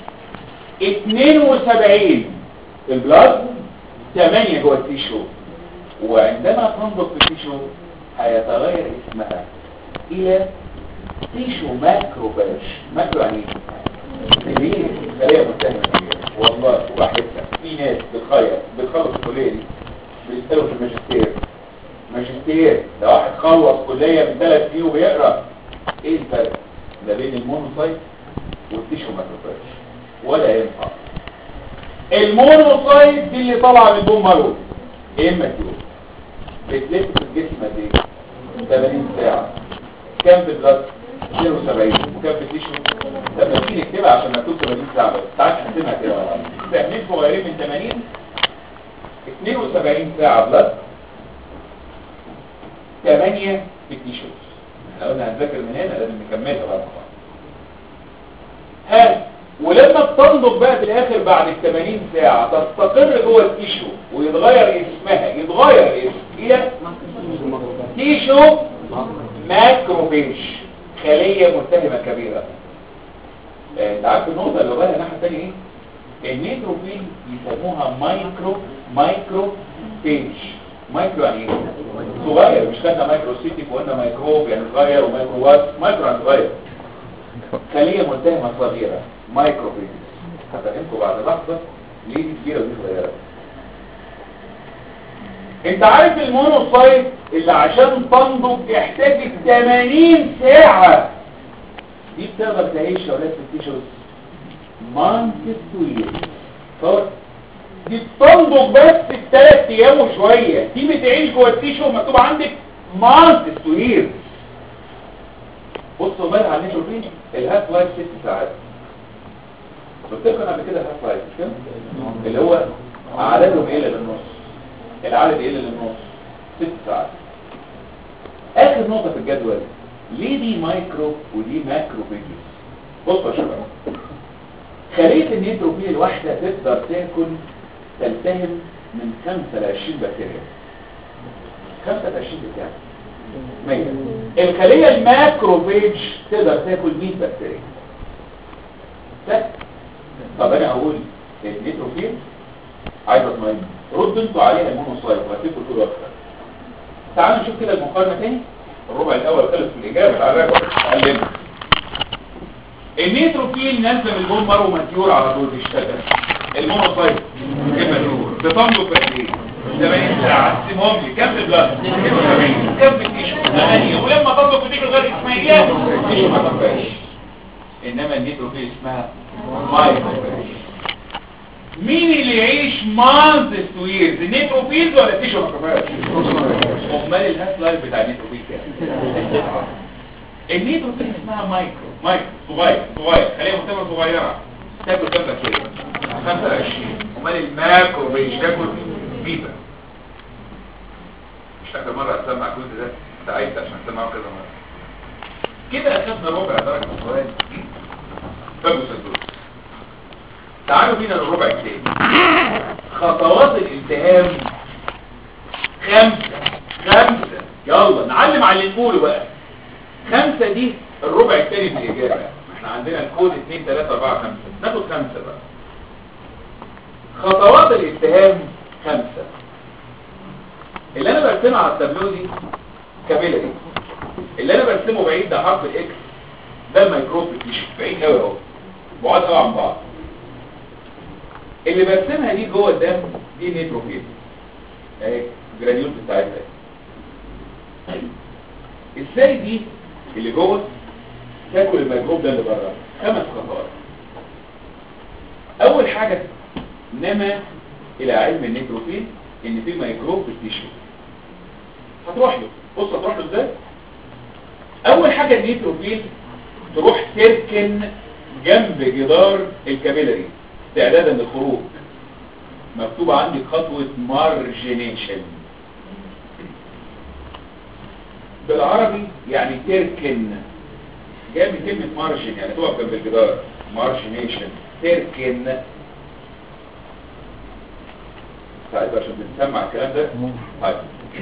72 في البلاد 8 جوه التيشو وعندما تنضج في التيشو هيتغير اسمها الى تيشو ماكروفاج ماكرو يعني ايه خليه متهمه والله وبحثها في ناس بتخير بتخلص الكليه دي بيسالوا في الماجستير ماجستير ده واحد خلص كليه من ثلاث سنين وبيقرا ايه الفرق ما بين المونوسايت والتيشو ماكروفاج ولا ينفع المونوسايت دي اللي طالعه من بوم مارو اما تيوب بتلف في الجسم قد ايه 80 ساعه كام في البلد 72 وكام في التيشو طب ما تيجي نكتبها عشان مكتوب 80 ساعه بس تعال نحسبها كده فاهمين صغيرين من 80 72 ساعه بلد 8 في التيشو احنا قلنا هنذاكر من هنا لازم نكملها بقى ها ولما بتنضج بقى في الاخر بعد ال 80 ساعه تستقر جوه التيشو ويتغير اسمها يتغير الاسم الى تيشو ماكروفيج خليه متهمه كبيره انت عارف النقطه اللي بقى الناحيه الثانيه ايه النيتروفيل يسموها مايكرو مايكرو فيج مايكرو يعني ايه صغير مش خدنا مايكرو سيتيك وقلنا مايكروب يعني صغير ومايكرو وات مايكرو يعني صغير خليه متهمه صغيره مايكرو فيج هفهمكم بعد لحظه ليه دي كبيره ودي صغيره انت عارف المونوسايت اللي عشان تنضج احتاجت 80 ساعة دي بتقدر تعيش يا ولاد في التيشوز مانكس طويل صور دي بتنضج بس في 3 ايام وشوية دي بتعيش جوه التيشو مكتوب عندك مانكس طويل بصوا بقى على النيتروفين الهاف لايف 6 ساعات قلت لكم قبل كده الهاف لايف مش كده اللي هو عددهم ايه للنص العدد يقل للنص ست ساعات اخر نقطة في الجدول ليه دي مايكرو ودي ماكرو فيجيز بصوا يا شباب خلية النيتروفيل الواحدة تقدر تاكل تلتهم من 5 ل 20 بكتيريا 5 ل 20 بكام؟ 100 الخلية الماكروفيج تقدر تاكل 100 بكتيريا سهل طب انا هقول النيتروفيل عايز اطمئن ردوا انتوا عليها المونوسايت وهتبقوا تقولوا اكتر تعالوا نشوف كده المقارنه تاني الربع الاول خلص في الاجابه تعالى نعلمها النيتروفيل نازله من البومبر وماتيور على طول بيشتغل المونوسايت كما نور بتنضج قد ايه 80 ساعة قسمهم لي كم في البلد 82 كم في التيشو 8 ولما تطلق في التيشو غير اسمها ايه التيشو ما تنفعش انما النيتروفيل اسمها مايكروفيل مين اللي يعيش مانثس تو ييرز النيتروفيلز ولا التيشو ماكروفاج امال الهاف لايف بتاع النيتروفيل كام النيتروفيل اسمها مايكرو مايكرو صغير صغير خليها مرتبه صغيره تاكل كام بكتيريا 25 امال الماكروفيج تاكل بيبا مش فاكر مره اسمع الجزء ده تعبت عشان اسمعه كذا مره كده اخدنا ربع درجه من السؤال فاجوا صدور تعالوا بينا للربع الثاني خطوات الالتهام خمسة خمسة يلا نعلم على اللي نقوله بقى خمسة دي الربع الثاني من الإجابة احنا عندنا الكود 2 3 4 5 ناخد خمسة بقى خطوات الالتهام خمسة اللي انا برسمها على التابلو دي كابيلاري اللي انا برسمه بعيد ده حرف الاكس ده الميكروب مش بعيد قوي اهو بعاد قوي عن بعض اللي برسمها دي جوه الدم دي نيتروفيل اهي جرانيول بتاعتها ازاي دي اللي جوه تاكل الميكروب ده اللي بره خمس خطوات اول حاجه نما الى علم النيتروفيل ان في ميكروب في التيشو هتروح له بص هتروح له ازاي اول حاجه النيتروفيل تروح تركن جنب جدار الكابيلاري استعدادا للخروج مكتوب عندي خطوة مارجينيشن بالعربي يعني تركن جاي من كلمة مارجن يعني تقف جنب الجدار مارجينيشن تركن طيب عشان بنسمع الكلام ده طيب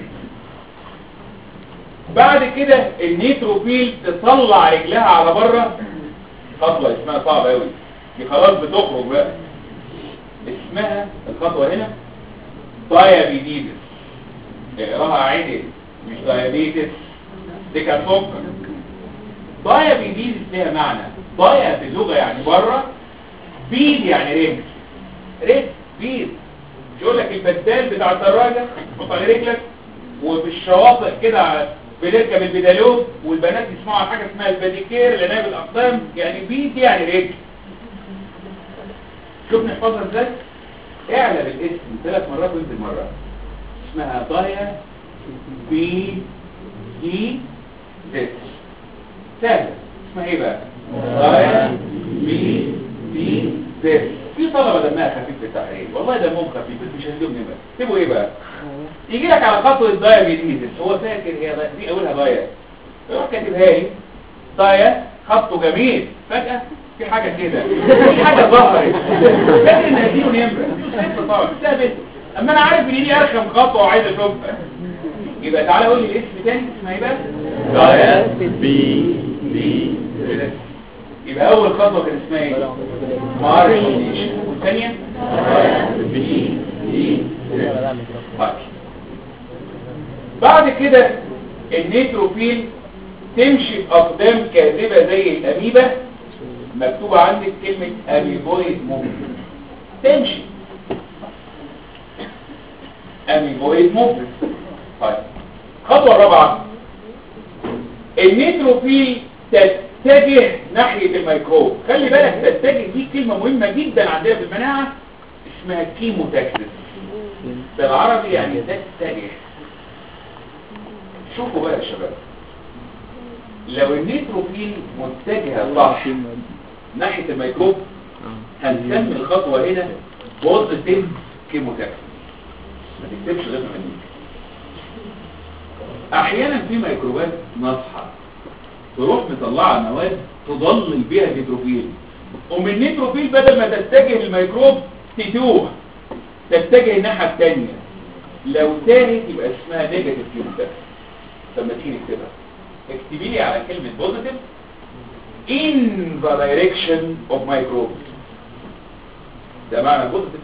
بعد كده النيتروفيل تطلع رجلها على بره خطوة اسمها صعبة قوي دي خلاص بتخرج بقى اسمها الخطوة هنا دايابيديدس اقراها عدل مش دايابيتس دي كان سكر دايابيديدس ليها معنى دايا في اللغة يعني بره بيد يعني رجل رجل بيد مش يقول لك البدال بتاع الدراجة تحط على رجلك وفي الشواطئ كده بنركب البدالون والبنات يسمعوا عن حاجة اسمها الباديكير اللي نايب الأقدام يعني بيد يعني رجل شوف نحفظها ازاي اعلى بالاسم ثلاث مرات وانزل مرة اسمها ضايا بي دي زد سهلة اسمها ايه بقى ضايا بي دي زد في طلبة دمها خفيف في التحرير والله دمهم خفيف بس مش هنديهم نمر تبقوا ايه بقى يجي لك على خطوة ضايا بي دي زد هو فاكر هي ضايا دي اولها ضايا يروح كاتبها لي ضايا خطه جميل فجأة في حاجة كده في حاجة ظهرت فاكر ان هديله نمرة صفر طبعا ثابت اما انا عارف ان دي ارخم خطوة وعايز اشوفها يبقى تعالى قول لي الاسم تاني اسمها ايه بقى ضايا بي دي يبقى اول خطوة كان اسمها ايه مارشيشن والثانية بي دي طيب. بعد كده النيتروفيل تمشي بأقدام كاذبة زي الأميبا مكتوبة عندك كلمة أميبويد موفمنت تمشي أميبويد موفمنت طيب الخطوة الرابعة النيتروفيل تتجه ناحية الميكروب خلي بالك تتجه دي كلمة مهمة جدا عندنا في المناعة اسمها كيموتاكسس بالعربي يعني تتجه شوفوا بقى يا شباب لو النيتروفيل متجهة صح ناحية الميكروب هنسمي الخطوة هنا بوزيتيف كيموتاكسس ما تكتبش غير منك احيانا في ميكروبات ناصحة تروح مطلعة مواد تضلل بيها النيتروفيل ومن النيتروفيل بدل ما تتجه الميكروب تتوه تتجه الناحية التانية لو تاهت يبقى اسمها نيجاتيف كيموتاكسس لما تيجي نكتبها اكتبي لي على كلمة بوزيتيف in the direction of microbes ده معنى بوزيتيف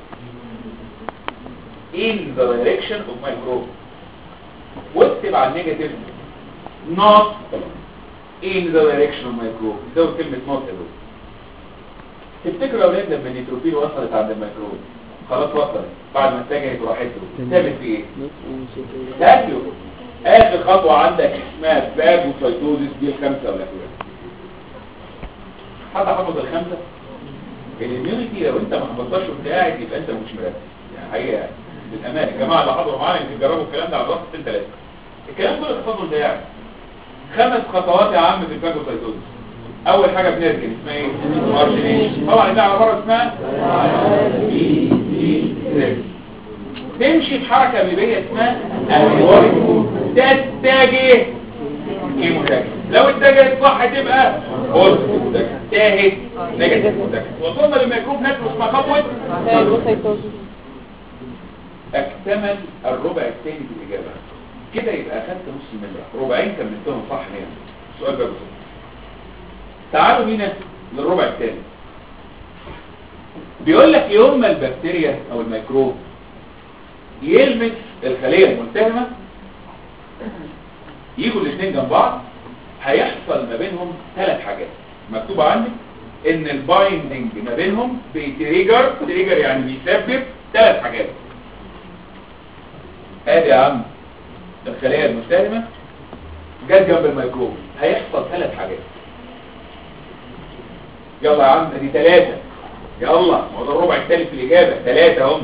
in the direction of microbes واكتب على النيجاتيف not in the direction of microbes زود كلمة not يا دكتور تفتكروا يا اولاد لما النيتروفيل وصلت عند الميكروب خلاص وصلت بعد ما اتجهت وراحت له ثابت في ايه تاكله اخر خطوه عندك اسمها فاجوسايتوزيس دي الخمسه ولا كده حد حفظ الخمسه الاميونيتي لو انت ما حفظتهاش وانت قاعد يبقى انت مش مركز يعني حقيقه بالامان الجماعه اللي حضروا معانا يمكن جربوا الكلام ده على الوقت سنه ثلاثه الكلام كله تفضل ده يعني خمس خطوات يا عم في الفاجوسايتوزيس اول حاجه بنركن اسمها ايه مارجنيشن طبعا ده على بره اسمها بي بي تمشي في حركه اماميه اسمها الوارد تتجه كيموتاك لو اتجهت صح تبقى بوزيتيف تاهت نيجاتيف وصلنا للميكروب ناتروس اسمها خطوه فاجوسايتوزيس اكتمل الربع الثاني في الاجابه كده يبقى اخدت نص مليون ربعين كملتهم صح هنا السؤال ده بسيط تعالوا بينا للربع الثاني بيقول لك يوم ما البكتيريا او الميكروب يلمس الخليه الملتهمه يجوا الاثنين جنب بعض هيحصل ما بينهم ثلاث حاجات مكتوبه عندك ان البايندنج ما بينهم بيتريجر تريجر يعني بيسبب ثلاث حاجات ادي يا عم الخليه الملتهمه جت جنب الميكروب هيحصل ثلاث حاجات يلا يا عم دي ثلاثة يلا ما هو ده الربع الثالث في الإجابة ثلاثة هم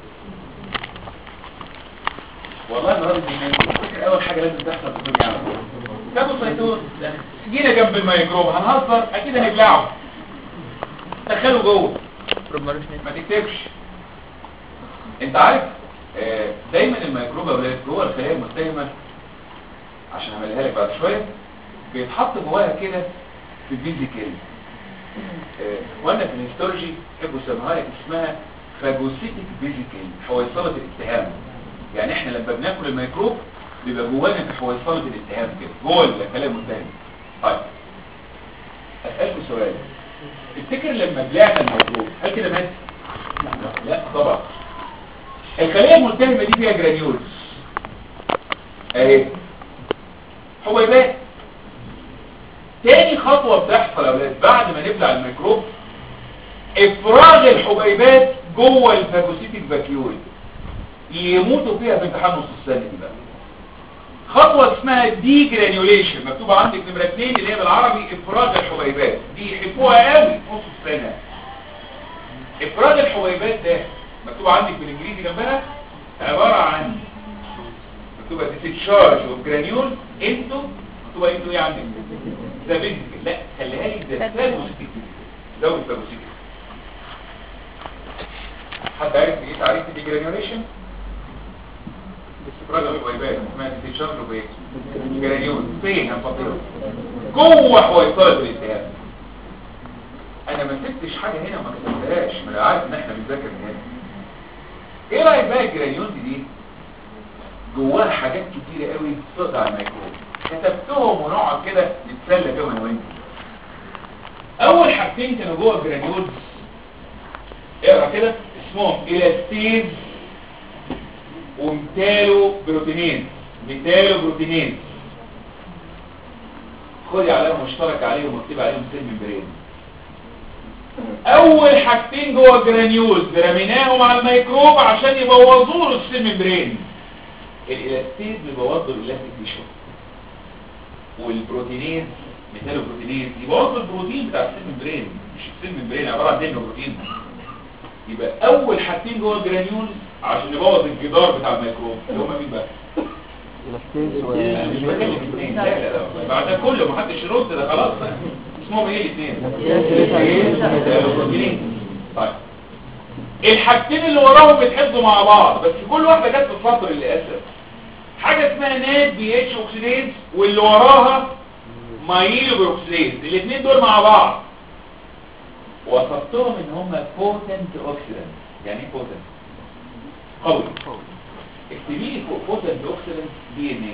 والله المرة دي فكرة أول حاجة لازم تحصل في الدنيا عمل كابو سيتون جينا جنب الميكروب هنهزر أكيد هنبلعه دخله جوه ما تكتبش انت عارف آه، دايما الميكروب يا ولاد جوه الخلايا الملتهمة عشان اعملها لك بعد شوية بيتحط جواها كده في الفيزيكال وانا في الهيستولوجي يحبوا يسموها لك اسمها فاجوسيتك فيزيكال حويصله الالتهام يعني احنا لما بناكل الميكروب بيبقى جوانا في حويصله الالتهام كده جوه الخلايا الملتهمه طيب اسالكم سؤال تفتكر لما بلعنا الميكروب هل كده مات لا طبعا الخليه الملتهمه دي فيها جرانيولز اهي حبيبات تاني خطوة بتحصل يا اولاد بعد ما نبلع الميكروب افراغ الحبيبات جوه الفاجوسيتيك فاكيول يموتوا فيها في امتحان نص السنة دي بقى خطوة اسمها دي جرانيوليشن مكتوبة عندك نمرة 2 اللي هي بالعربي افراغ الحبيبات دي يحبوها قوي في نص السنة افراغ الحبيبات ده مكتوبة عندك بالانجليزي جنبها عبارة عن مكتوبة discharge of granules into مكتوبة into ايه عندك ده بنت لا خليها لي ده فاجوسيتيك زود فاجوسيتيك حد عارف ايه تعريف دي جرانيوليشن استفراغ الحبيبات اسمها discharge of ايه جرانيول فين هنفضله جوه حويصلة الالتهاب انا ما سبتش حاجة هنا وما كتبتهاش ما انا عارف ان احنا بنذاكر من هنا ايه رايك بقى الجرانيول دي جواها حاجات كتيرة قوي تقضي على الميكروب كتبتهم ونقعد كده نتسلى بيهم انا وانت اول حاجتين كانوا جوه الجرانيولز اقرا كده اسمهم الاستيز ومتالو بروتينين متالو بروتينين خدي عليهم مشترك عليهم واكتب عليهم سيل ممبرين اول حاجتين جوه الجرانيولز رميناهم على الميكروب عشان يبوظوا له السيل ممبرين الالاستيز بيبوظوا الالاستيك تيشو والبروتينين مثال بروتينين يبوظوا البروتين بتاع السيل ممبرين مش السيل ممبرين عباره عن دين بروتين يبقى اول حاجتين جوه الجرانيول عشان يبوظ الجدار بتاع الميكروب اللي هم مين بقى أنا مش فاكر الاثنين لا لا لا بعد ده كله ما حدش يرد ده خلاص بقى. اسمهم ايه الاثنين البروتينين طيب الحاجتين اللي وراهم بيتحدوا مع بعض بس كل واحده جت في السطر للاسف حاجه اسمها نات بي اتش اوكسيديز واللي وراها مايلو بروكسيديز الاثنين دول مع بعض وصفتهم ان هم بوتنت اوكسيدنت يعني ايه بوتنت قوي اكتبي لي فوق بوتنت اوكسيدنت دي ان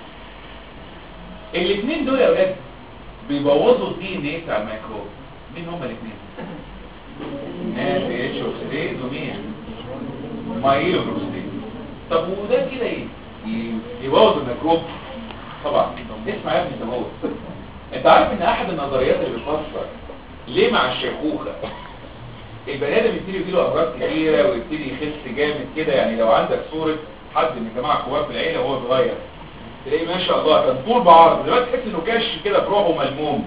ايه الاثنين دول يا اولاد بيبوظوا الدي ان ايه بتاع الميكروب مين هم الاثنين نات بي اتش اوكسيديز ومين مايلو بروكسيديز طب وده كده ايه ي- يبوظ الميكروب طبعا اسمع يا ابني انت موت انت عارف ان احد النظريات اللي بتفسر ليه مع الشيخوخه البني ادم يبتدي يجيله امراض كتيره ويبتدي يخس جامد كده يعني لو عندك صوره حد من الجماعه الكبار في العيله وهو صغير تلاقيه ما شاء الله كان طول بعرض دلوقتي تحس انه كاش كده بروحه ملموم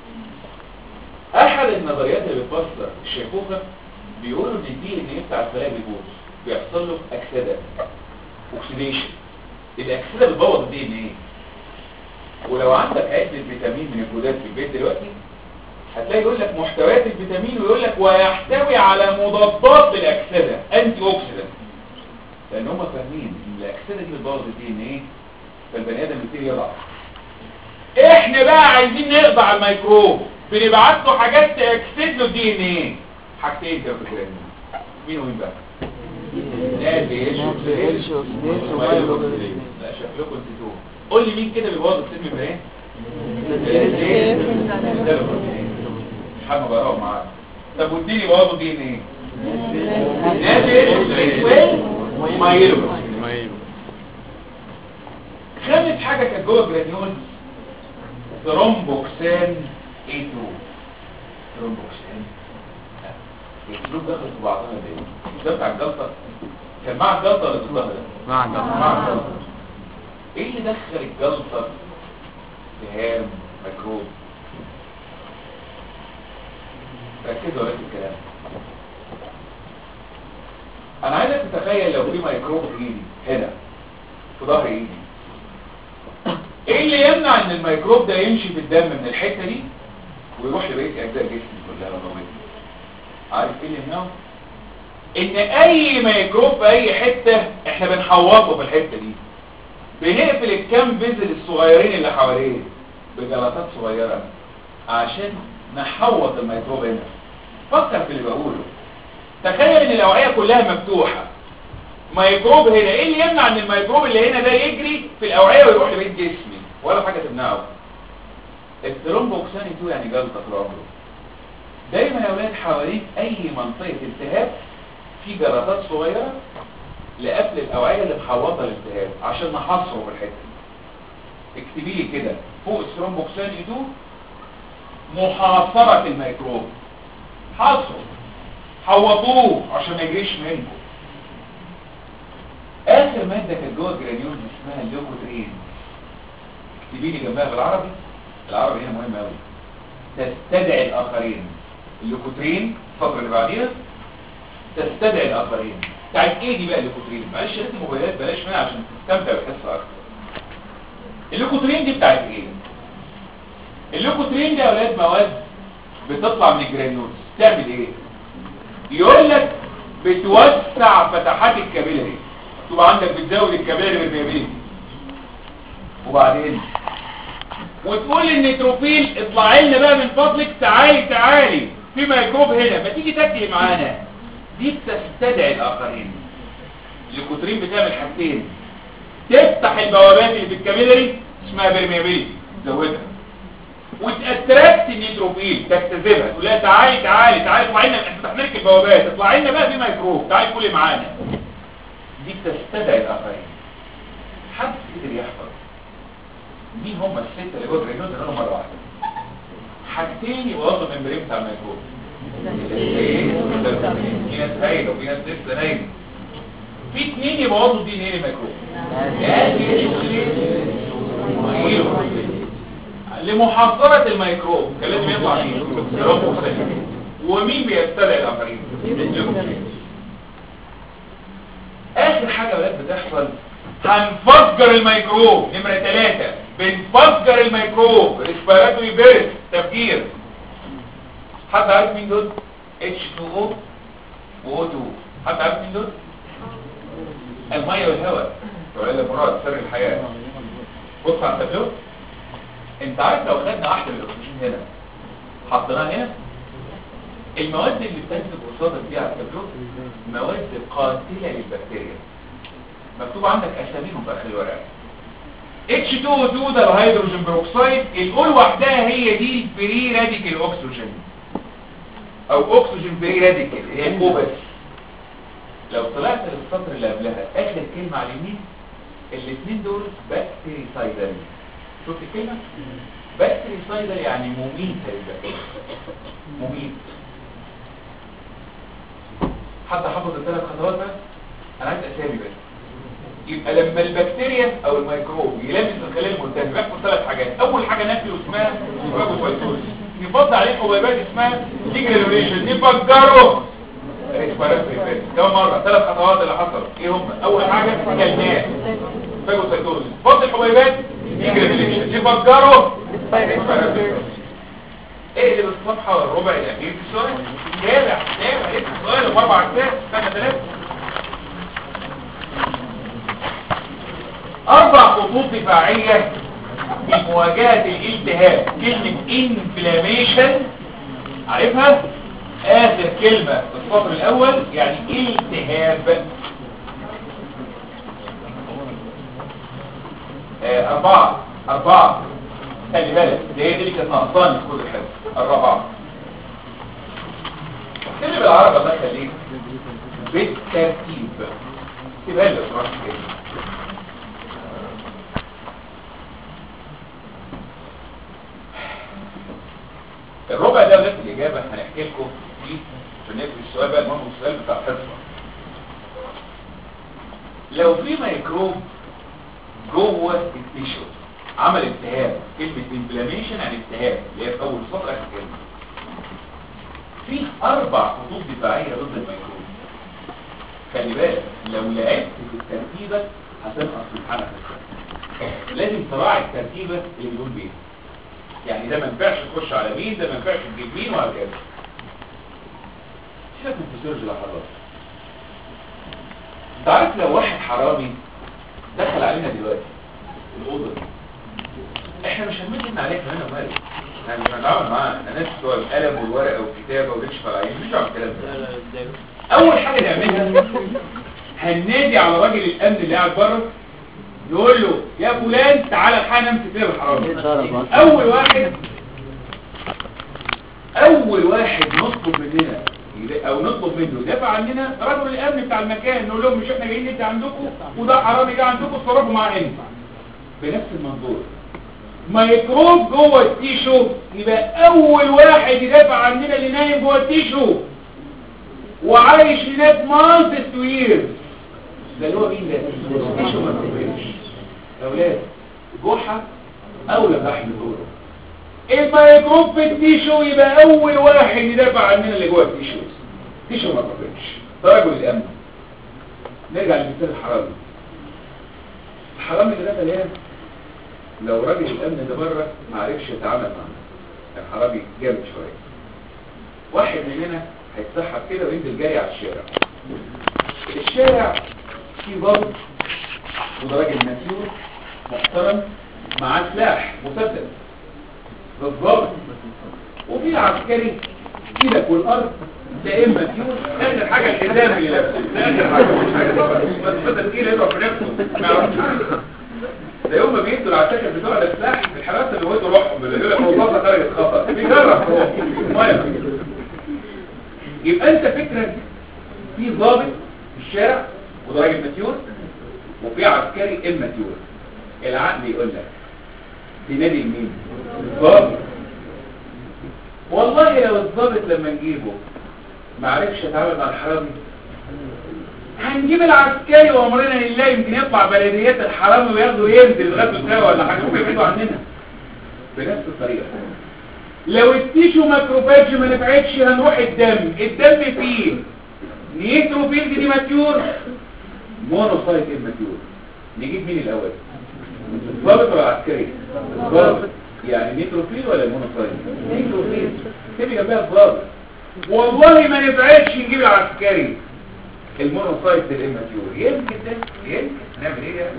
احد النظريات اللي بتفسر الشيخوخه بيقولوا ان الدي ان ايه بتاع الخلايا بيبوظ بيحصل له اكسده اوكسيديشن الاكسده بتبوظ الدي ان ايه ولو عندك علبه فيتامين من الجداد في البيت دلوقتي هتلاقي يقول لك محتويات الفيتامين ويقول لك ويحتوي على مضادات للاكسده انتي اوكسيدنت لان هم فاهمين ان الاكسده دي بتبوظ الدي ان ايه فالبني ادم يبتدي يضعف احنا بقى عايزين نقضي على الميكروب بنبعت له حاجات تاكسد له الدي ان ايه حاجتين كده في الجرانيول مين ومين بقى نادي ايش ايش وسبيس ومايلوجلوبين. لا شكلكم نسيتوه قول لي مين كده بيبوظ السم بايه مش حد بقراهم معاك طب واديني بوظوا دي ان ايه نادي ايش وسبيس ومايلوجلوبين مايل خامس حاجة كانت جوه الجرانيول ثرومبوكسان A2 ثرومبوكسان الاسلوب دخل في بعضها ليه؟ مش ده بتاع الجلطة كان مع الجلطة ولا ضدها ده؟ مع مع الجلطة ايه اللي دخل الجلطة التهام ميكروب ركزوا على الكلام انا عايزك تتخيل لو في ميكروب في ايدي هنا في ظهر ايدي ايه اللي يمنع ان الميكروب ده يمشي في الدم من الحتة دي ويروح لبقية اجزاء جسمي كلها وضوئية عارف ايه اللي يمنعه ان اي ميكروب في اي حتة احنا بنحوطه في الحتة دي بنقفل الكام فيزل الصغيرين اللي حواليه بجلطات صغيرة عشان نحوط الميكروب هنا فكر في اللي بقوله تخيل ان الاوعية كلها مفتوحة ميكروب هنا ايه اللي يمنع ان الميكروب اللي هنا ده يجري في الاوعية ويروح لبيت جسمي ولا حاجة تمنعه الترومبوكساني 2 يعني جلطة في العمر دايما يا اولاد حواليك اي منطقة التهاب في جلطات صغيرة لقفل الاوعية اللي محوطة الالتهاب عشان نحصره في الحتة دي. اكتبي لي كده فوق الثرومبوكساني 2 محاصرة الميكروب حاصره حوطوه عشان ما يجريش منكم اخر مادة كانت جوه الجرانيول اسمها اللوكوترين اكتبي لي جنبها بالعربي العربي هنا مهم قوي تستدعي الاخرين اللوكوترين الفترة اللي بعديها تستدعي الاخرين بتاعت ايه دي بقى اللوكوترين معلش شريط الموبايلات بلاش منها عشان تستمتع بالحصه اكتر اللوكوترين دي بتاعت ايه اللوكوترين دي يا اولاد مواد بتطلع من الجرانيولز تعمل ايه يقول لك بتوسع فتحات الكابيلاري تبقى عندك بتزود الكابيلاري بالبيبي وبعدين وتقول للنيتروفيل اطلعي لنا بقى من فضلك تعالي تعالي في ميكروب هنا ما تيجي تاكلي معانا دي بتستدعي الاخرين الليكوترين بتعمل حاجتين تفتح البوابات اللي في الكابيلاري اسمها برميابيلتي تزودها وتأتراكت النيتروفيل تجتذبها تقول لها تعالي تعالي تعالي اطلعي لنا احنا فتحنا لك البوابات اطلعي لنا بقى في ميكروب تعالي كلي معانا دي بتستدعي الاخرين حد قدر يحفظ مين هم الستة اللي جوه الجرينوز اللي مره واحده حاجتين يبوظوا الممبرين بتاع الميكروب في ناس هايله وفي ناس لسه نايمه في اثنين يبوظوا الدي ان ايه الميكروب لمحاصرة الميكروب كان لازم يطلع مين ومين بيستدعي الاخرين اخر حاجة يا ولاد بتحصل هنفجر الميكروب نمرة ثلاثة بنفجر الميكروب ريسبيراتوري بيرث تفجير حد عارف مين دول H2O و O2 حد عارف مين دول المية والهواء وعلى مراد سر الحياة بص على التابلو انت عارف لو خدنا واحدة من الاكسجين هنا حطيناها هنا المواد اللي بتنزل قصادك دي على التابلو مواد قاتلة للبكتيريا مكتوب عندك اساميهم في اخر الورقة H2O2 ده الهيدروجين بروكسيد الاول وحدها هي دي الفري راديكال اوكسجين او اكسجين فري راديكال هي الكو بس لو طلعت للسطر اللي قبلها اخر كلمة على اليمين الاثنين دول بكتيريسايدال شفت الكلمة بكتيريسايدال يعني مميتة للبكتيريا مميت حد حافظ الثلاث خطوات بس انا عايز اسامي بس يبقى لما البكتيريا او الميكروب يلامس الخلايا الملتهبه بيحصل ثلاث حاجات اول حاجه ناكله اسمها فاجوسايتوز يفضل عليه حبيبات اسمها ديجريليشن نفجره ريسبيراتوري كم مره ثلاث خطوات اللي حصلوا ايه هم اول حاجه كلمات فاجوسايتوز فضل الحبيبات ديجريليشن نفجره ريسبيراتوري اقلب الصفحه والربع الاخير في السؤال تابع تابع لسه السؤال واربع اجزاء سنه ثلاثه اربع خطوط دفاعيه لمواجهه الالتهاب كلمه انفلاميشن عارفها اخر كلمه في السطر الاول يعني التهاب آه، اربعه اربعه خلي بالك دي هي دي اللي كانت ناقصاني في كل الحفظ الرابعه كلمه بالعربي الله يخليك بالترتيب اكتبها لي لو سمحت كده الربع ده ولاد الإجابة هنحكي لكم فيه عشان نقفل السؤال بقى المهم السؤال بتاع الحصة لو في ميكروب جوه التيشو عمل التهاب كلمة انفلاميشن يعني التهاب اللي هي في أول سطر آخر كلمة في أربع خطوط دفاعية ضد الميكروب خلي بالك لو لعبت في الترتيبة هتنقص في الحلقة لازم تراعي الترتيبة اللي بيقول بيها يعني ده ما ينفعش تخش على مين ده ما ينفعش تجيب مين وهكذا سيبك من فسيولوجي لحظات انت عارف لو واحد حرامي دخل علينا دلوقتي الاوضه دي احنا مش هنمد عليك هنا ومالك احنا مش هنتعامل معاه احنا ناس بتوع القلم والورقه والكتابه ونكشف على العين مش دعوه بالكلام ده اول حاجه نعملها هننادي على راجل الامن اللي قاعد بره يقول له يا فلان تعالى الحقنا امسك فيها بالحرام اول واحد اول واحد نطلب مننا او نطلب منه يدافع عننا رجل الامن بتاع المكان نقول لهم مش احنا جايين انت عندكم وده حرامي ده عندكم اتصرفوا معاه انت بنفس المنظور ميكروب جوه التيشو يبقى اول واحد يدافع عننا اللي نايم جوه التيشو وعايش هناك مالتي سوير ده اللي هو مين ده تيشو ما تفرقش يا اولاد جحا اولى بلحم الدوره الميكروب في التيشو يبقى اول واحد يدافع عننا اللي جوه التيشو تيشو ما تفرقش ده رجل الامن نرجع لمثال الحرامي الحرامي اللي دخل هنا لو راجل الامن ده بره ما عرفش يتعامل معاه كان حرامي جامد شويه واحد مننا هيتسحب كده وينزل جاي على الشارع الشارع فيه ضابط وده راجل مسيور محترم معاه سلاح مسدس بالضبط وفي عسكري ايدك والارض لا اما فيهم اخر حاجه الحزام اللي لابسه اخر حاجه مش حاجه بس بدل كده يضرب في نفسه ما يعرفش ده يوم ما بيدوا العساكر بتوع السلاح في الحراسه اللي ودوا روحهم اللي يقول لك هو خطر درجه خطر بيجرب هو ميه يبقى انت فكرك في ضابط في الشارع وده راجل ماتيور وفي عسكري اماتيور العقل يقول لك تنادي مين الضابط والله لو الضابط لما نجيبه ما عرفش يتعامل مع الحرامي هنجيب العسكري وامرنا لله يمكن يطلع بلديات الحرامي وياخده ينزل لغايه الساعه ولا حاجه ممكن يبعدوا عننا بنفس الطريقه لو التيشو ماكروفاج ما نفعتش هنروح الدم الدم فيه نيتروفيلز دي ماتيور مونوسايت الماتيور نجيب مين الاول الضابط ولا العسكري الضابط يعني نيتروفيل ولا مونوسايت نيتروفيل تبقى جنبها الضابط والله ما نفعتش نجيب العسكري المونوسايت الاماتيور يمكن ده يمكن نعمل ايه يعني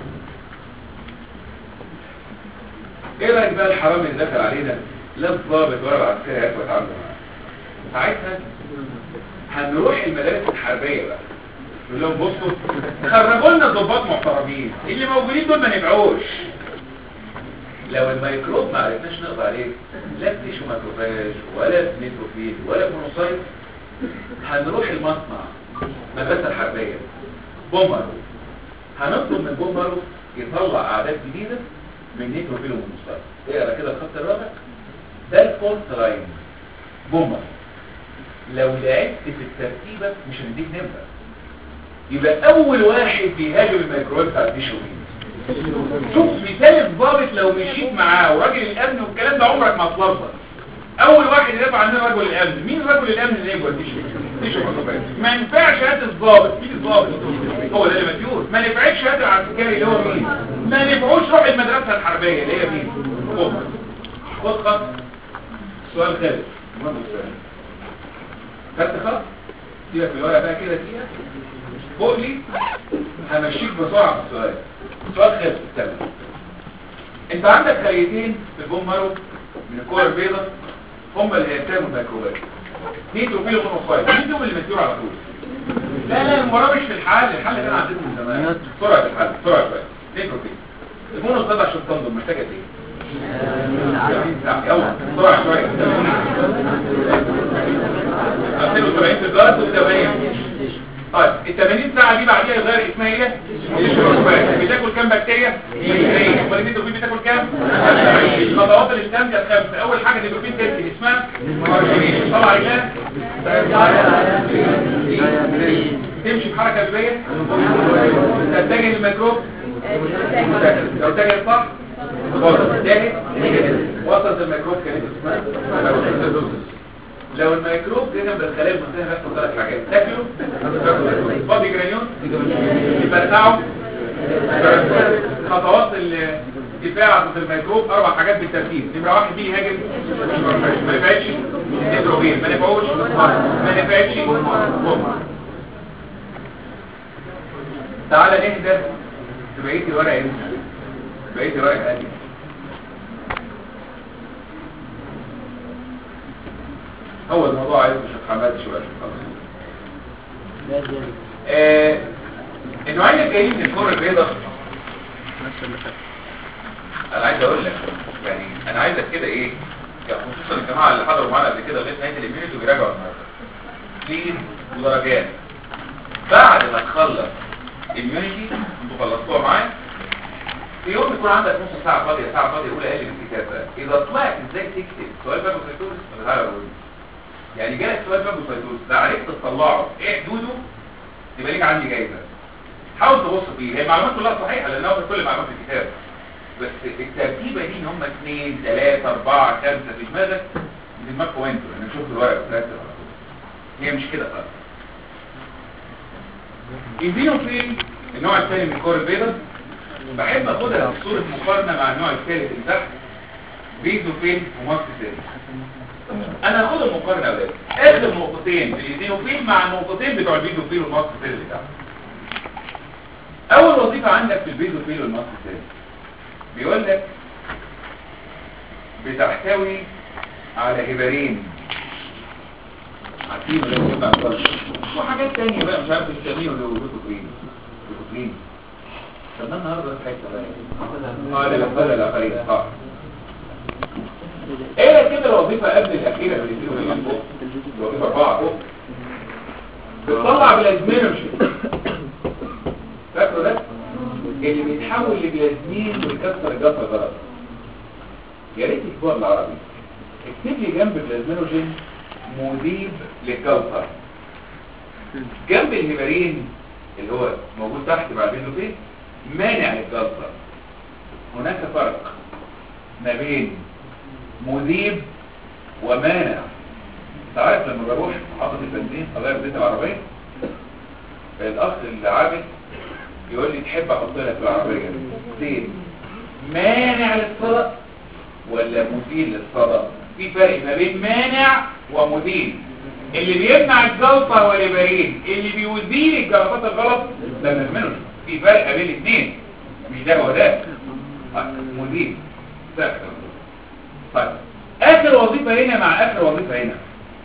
ايه رايك بقى الحرامي اللي دخل علينا لا الضابط ولا العسكري هياخد عنده معاه ساعتها هنروح المدارس الحربيه بقى نقول لهم بصوا خرجوا لنا ضباط محترمين اللي موجودين دول ما نبعوش لو الميكروب ما عرفناش نقضي عليه لا تيشو ماكروفاج ولا نيتروفيل ولا مونوسايت هنروح المصنع مدرسة الحربية بومرو هنطلب من بومرو يطلع اعداد جديدة من نيتروفيل ومونوسايت اقرا كده الخط الرابع ده الفورت لاين بومر لو لعبت في الترتيبة مش هنديك نمرة يبقى اول واحد بيهاجم الميكروويف بتاع الديشو مين شوف مثال الضابط لو مشيت معاه وراجل الامن والكلام ده عمرك ما هتلخبط اول واحد يدافع عننا رجل الامن مين رجل الامن اللي يجوا الديشو ديشو ميكروويف. ما ينفعش هات الضابط مين الضابط هو ده اللي مديون ما نفعتش هات العسكري اللي هو مين ما نفعوش روح المدرسه الحربيه اللي هي مين خد خد خط سؤال ثالث المهم السؤال خدت خط سيبك في الورقه بقى كده فيها فوق لي همشيك بسرعه في السؤال سؤال خلف الثالث انت عندك خليتين في البوم مارو من الكوره البيضاء هم اللي هيرتبوا الميكروبات اثنين تروفيل ومونوفايل مين دول اللي مسيروا على طول لا لا المباراه مش في الحل الحل كان عندنا من زمان سرعه الحل سرعه شويه اثنين تروفيل المونوس ده عشان تنضم محتاجه ايه يلا بسرعه شويه 72 في الجرس و80 طيب ال 80 ساعه دي بعديها يغير اسمها ايه الشروفات بتاكل كام بكتيريا امال النيتروفيل بتاكل كام خطوات الاستنجه الخمسه اول حاجه النيتروفيل تركي اسمها مارجرين طلع علاج تمشي بحركه قلبيه تتجه للميكروب لو اتجه صح وصلت اتجه وصلت الميكروب كانت اسمها لو الميكروب جنب الخلايا المنتهيه بيحصل ثلاث حاجات تاكله فاضي جرانيون يفرقعه خطوات الدفاع ضد الميكروب اربع حاجات بالترتيب نمره واحد دي يهاجم ما نفعتش نيتروجين ما نفعوش ما نفعتش تعالى نهدى في بقيه الورق ايه بقيه الورق ادي هو الموضوع عايز مش حماد شويه خلاص آه النوعين الجايين من الكره البيضاء انا عايز اقول لك يعني انا عايزك كده ايه يعني خصوصا الجماعه اللي حضروا معانا قبل كده لغايه نهايه الاميونيتي وبيراجعوا النهارده بليز ودرجات بعد ما تخلص اميونيتي انتوا خلصتوها معايا في يوم يكون عندك نص ساعه فاضيه ساعه فاضيه اولى اقل من الكتاب بقى اذا طلعت ازاي تكتب سؤال بقى سيتوس ولا تعالى اقول يعني جالك سؤال بقى سيتوس ده عرفت تطلعه ايه حدوده يبقى ليك عندي جايزه حاول تبص فيه هي المعلومات كلها صحيحه لان هو كل معلومات في الكتاب بس الترتيبه دي ان هم اثنين ثلاثه اربعه خمسه في دماغك في دماغكم انتوا انا شفت الورق بتاعتها هي مش كده خالص الفينوفيل النوع الثاني من الكور البيضاء بحب اخدها في صورة مقارنة مع النوع الثالث اللي تحت بيزوفيل وماكس سيل انا هاخد المقارنة اولاد اخر نقطتين في الزينوفيل مع النقطتين بتوع البيزوفيل والماكس سيل اللي تحت اول وظيفة عندك في البيزوفيل والماكس سيل بيقول لك بتحتوي على هبارين عارفين ولا بيبقى عن وحاجات تانية بقى مش عارف التأمين ولا بيكوفين بيكوفين طب ده النهارده في حته بقى اه لا لا لا فريق صح ايه كده الوظيفه قبل الاخيره اللي بيديروا من فوق الوظيفه اربعه فوق بتطلع بلازمينوجين فاكره ده اللي بيتحول لبلازمين ويكسر الجسر الغلط يا ريت تكتبوها بالعربي اكتب لي جنب البلازمينوجين مذيب للكوثر جنب الهبارين اللي هو موجود تحت بعد فين مانع للجلطة هناك فرق ما بين مذيب ومانع تعرف لما بروح محطة البنزين اغير زيت العربية الاخ اللي عابد يقول لي تحب احط لك في العربية زيت مانع للصدى ولا مزيل للصدى في فرق ما بين مانع ومزيل اللي بيمنع الجلطة والبريد اللي بيزيل الجلطات الغلط ده منه في فرق بين الاثنين مش ده هو ده مزيل طيب اخر وظيفة هنا مع اخر وظيفة هنا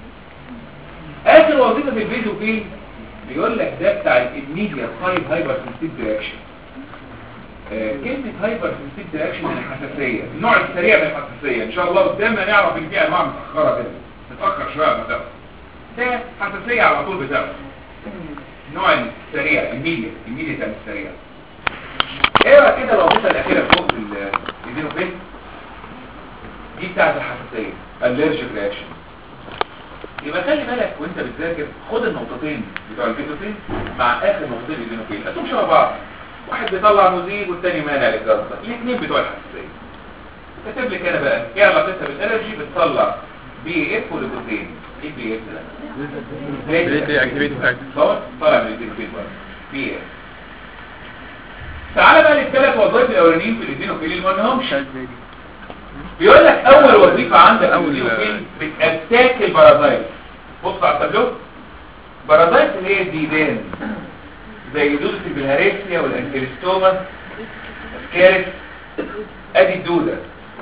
اخر وظيفة في الفيزوفيل بيقول لك ده بتاع الاميديا سايد هايبر سنسيت دايركشن كلمة هايبر سنسيت دايركشن يعني حساسية النوع السريع من الحساسية ان شاء الله قدامنا نعرف ان في انواع متأخرة كده متأخر شوية ما ده حساسية على طول بتاعه النوع السريع الميديا الميديا كان السريع ايه بقى كده الوظيفة الاخيرة فوق الزينوفيل دي بتاعت الحساسية allergic reaction يبقى خلي بالك وانت بتذاكر خد النقطتين بتوع الفيتوفين مع اخر نقطتين الايزينوفيل اسهم شبه بعض واحد بيطلع مزيج والتاني مانع للجلطه الاثنين بتوع الحساسيه كاتب لك انا بقى ايه علاقتها بالالرجي بتطلع بي اف وليكوتين ايه بي اف ده Ability activity factor. صور طالع من الايزينوفيل بقى بي اف تعالى بقى للثلاث وظائف الاولانيين في الايزينوفيل اللي ما قلناهمش بيقول لك اول وظيفه عندك أول- الايزينوفيل بتاتاك البارازايت بص على التابلو بارازايت اللي هي الديدان زي دودة البلهارسيا والانكيلستوما الكارث ادي الدودة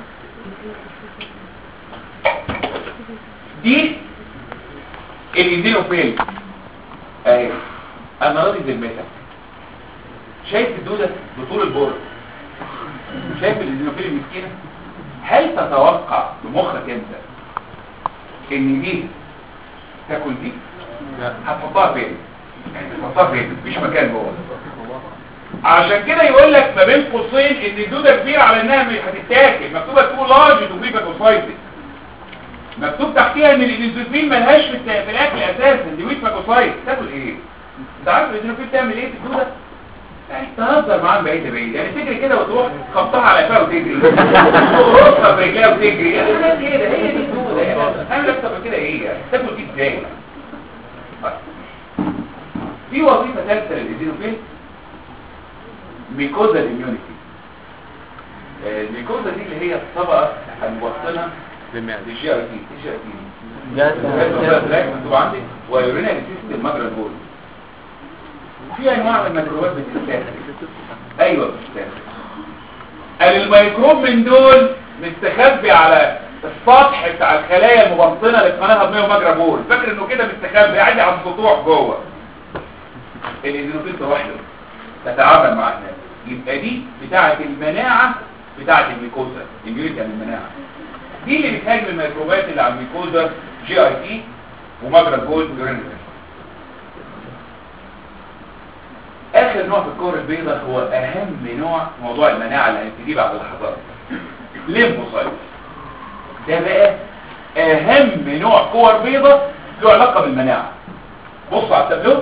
دي الايزينوفيل اهي انا راضي ذمتك شايف الدودة بطول البرد شايف الايزينوفيل المسكينة هل تتوقع بمخك انت ان دي تاكل دي لا. هتحطها فين يعني هتحطها فين مفيش مكان جوه عشان كده يقول لك ما بين قوسين ان الدوده كبيره على انها مش هتتاكل مكتوبه تقول لارج تو بي باكوسايتس مكتوب تحتيها ان الانسولين ملهاش في الت- في الاكل اساسا دي ويت باكوسايت تاكل ايه انت عارف الانسولين بتعمل ايه في الدوده يعني تهزر معاهم بعيد بعيد يعني تجري كده وتروح خبطها على قفاها وتجري تقرصها برجلها وتجري يعني هي كده هي دي الدوده يعني اعمل اكتر من كده ايه يعني تاكل دي ازاي طيب. في وظيفه ثالثه للايزينوفيل ميكوزا الاميونيتي الميكوزا دي اللي هي الطبقه الموصله بالمعدة. للجي ار تي الجي ار تي جاتا مكتوب عندي ويورينا سيستم مجرى البول في انواع من الميكروبات بتستهلك ايوه بتستهلك قال الميكروب من دول مستخبي على السطح بتاع الخلايا المبطنه للقناه الهضميه ومجرى بول فاكر انه كده مستخبي قاعد على السطوح جوه الايزينوفيل تروح له تتعامل مع الناس يبقى دي بتاعه المناعه بتاعه الميكوزا الميونيتي عن المناعه دي اللي بتهاجم الميكروبات اللي على الميكوزا جي اي تي ومجرى البول يورينال اخر نوع في الكور البيضاء هو اهم نوع في موضوع المناعه اللي هنبتدي بعد لحظات ليمفوسايت ده بقى اهم نوع كور بيضاء له علاقه بالمناعه بص على التابلو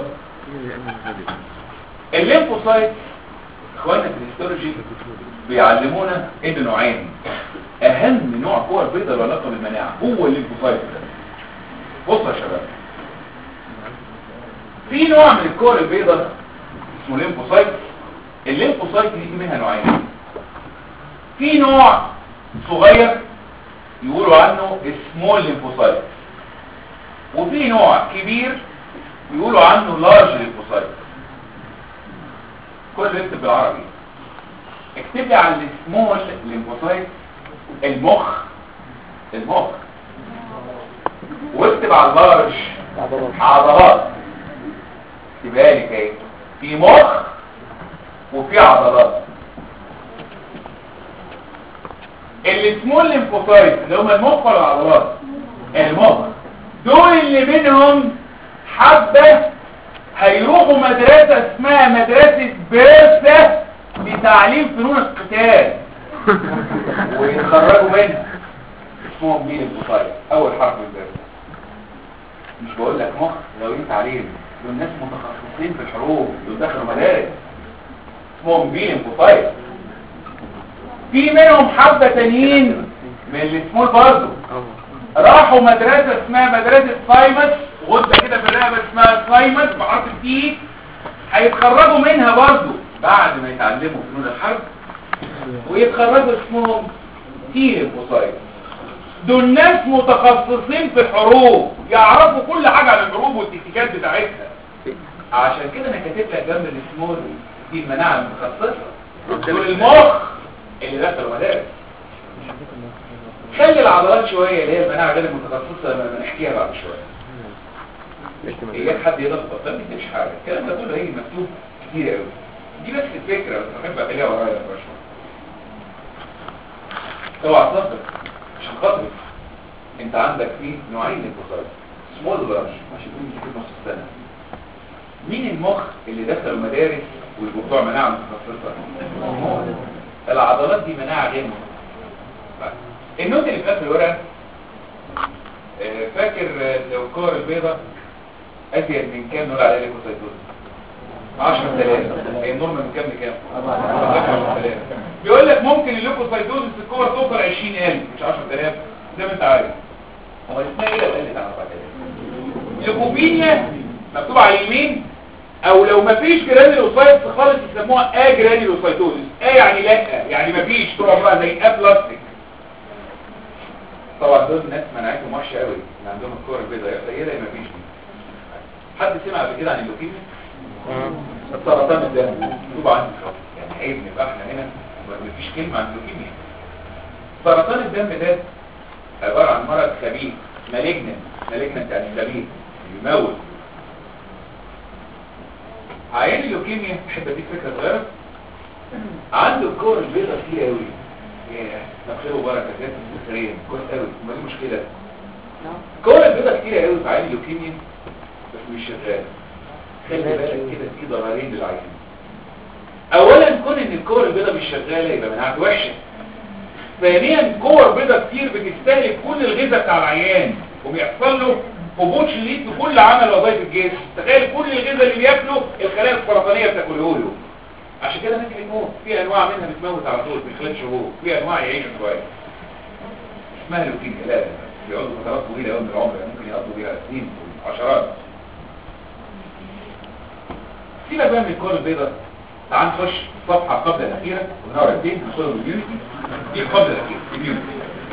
الليمفوسايت اخواننا في الهيستولوجي بيعلمونا ان نوعين اهم نوع كور بيضاء له علاقه بالمناعه هو الليمفوسايت ده بص يا شباب في نوع من الكور البيضاء اسمه ليمفوسايت الليمفوسايت دي منها نوعين في نوع صغير يقولوا عنه سمول ليمفوسايت وفي نوع كبير يقولوا عنه لارج ليمفوسايت كل اللي يكتب بالعربي اكتب لي على السمول ليمفوسايت المخ المخ واكتب على اللارج عضلات عضلات اكتبها لي كده في مخ وفي عضلات السمول ليمفوسايت اللي هم المخ ولا العضلات المخ دول اللي منهم حبة هيروحوا مدرسة اسمها مدرسة بيرسة لتعليم فنون القتال ويتخرجوا منها اسمهم مين البوصاية اول حرف من بيرسة مش بقول لك مخ لو انت عليهم دول ناس متخصصين في الحروب دول دخلوا مدارس اسمهم بيلم بوصاية في منهم حبة تانيين من السمول برضه راحوا مدرسة اسمها مدرسة سايمس غدة كده في الرقبة اسمها سايمس بحرف التي هيتخرجوا منها برضه بعد ما يتعلموا فنون الحرب ويتخرجوا اسمهم تيم بوصاية دول ناس متخصصين في الحروب يعرفوا كل حاجة عن الحروب والتكتيكات بتاعتها عشان كده انا كاتب لك جنب السمول دي المناعة المتخصصة دول المخ اللي دخلوا مدارس خلي العضلات شوية اللي هي المناعة غير المتخصصة لما نحكيها بعد شوية اياك حد يلخبط ده ما يكتبش حاجة الكلام ده كله هيجي مكتوب كتير قوي دي بس الفكرة بس بحب اخليها ورايا شوية اوعى تصدق مش هتخاطرك انت عندك فيه نوعين من الفصائل سمول لارج عشان تكون في نص السنة مين المخ اللي دخل المدارس والبتوع مناعة متخصصة سمول العضلات دي مناعة غير متخصصة النوت اللي في اخر الورقة آه، فاكر آه، لو الكور البيضاء ازيد من كام نقول عليها ليكوسايتوز 10000 هي النورمال من كام لكام 10000 بيقول لك ممكن الليكوسايتوز في الكور توصل 20000 مش 10000 زي ما انت عارف هو اسمها ايه لو قلت على 4000 ليكوبينيا مكتوب على اليمين او لو مفيش جرانيولوسايتس خالص يسموها اجرانيولوسايتوزس ا يعني لا يعني مفيش طول عمرها زي ا بلاستيك طبعا دول ناس مناعتهم وحشه قوي اللي عندهم الكور البيضاء يا قليله يا مفيش دي حد سمع قبل كده عن اللوكيميا السرطان الدم مكتوب عندي يعني عيب نبقى احنا هنا مفيش كلمه عن اللوكيميا سرطان الدم ده عباره عن مرض خبيث مالجنت مالجنت يعني خبيث بيموت عيان اللوكيميا تحب اديك فكره صغيره عنده الكور البيضاء كتير قوي ياه نخير وبركه جت السكريه كويس قوي ما دي مشكله الكور البيضاء كتير قوي في عيان اللوكيميا بس مش شغال خلي بالك كده في ضررين للعيان اولا كون ان الكور البيضاء مش شغاله يبقى مناعته وحشه ثانيا كور بيضاء كتير بتستهلك كل الغذاء بتاع العيان وبيحصل له هبوط شديد في كل عمل وظائف الجسم تخيل كل الغذاء اللي بياكله الخلايا السرطانيه بتاكله له عشان كده ممكن يموت في انواع منها بتموت على طول في خلال شهور في انواع يعيشوا شويه اسمها لوكيميا لا لا بيقعدوا فترات طويله قوي من العمر يعني ممكن يقضوا بيها سنين عشرات سيبك بقى من الكور البيضاء تعال نخش الصفحه قبل الاخيره ونقرا الدين ندخل الاميونيتي دي قبل الاخيره اميونيتي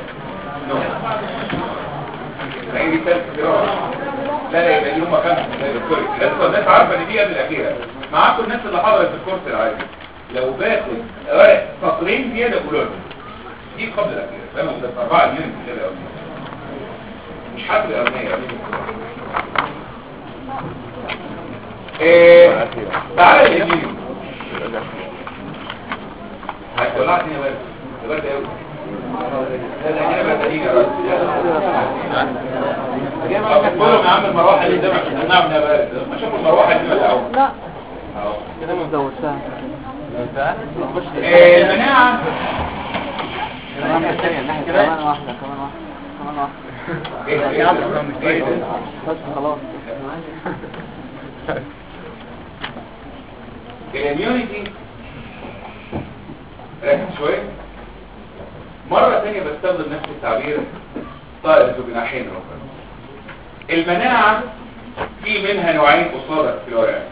هي دي ثالث قراءه لا لا يبقى دي هم خمسه زي الدكتور لسه الناس عارفه ان دي قبل الاخيره معاكم الناس اللي حضرت الكورس العادي لو باخد ورق سطرين زياده قولوا لهم دي قبل الاخيره فاهم ده اربعه اميونيتي كده قوي مش حاجه الاولانيه ايه تعالى الاميونيتي هتولعتني يا ولد يا ولد قوي لا لا هنا بدلين يا راجل قولهم يا عم المروحه اللي قدامك نعم يا ولد ما شافوا المروحه اللي الاول لا اهو كده ما زودتها إيه، المناعه كمان الثانية الناحية كمان واحدة كمان واحدة كمان واحدة ايه ده؟ ايه ده؟ بس خلاص الاميونيتي ركز شويه مرة تانية بستخدم نفس التعبير طائر ذو جناحين ربنا المناعة في منها نوعين قصادك في الورقة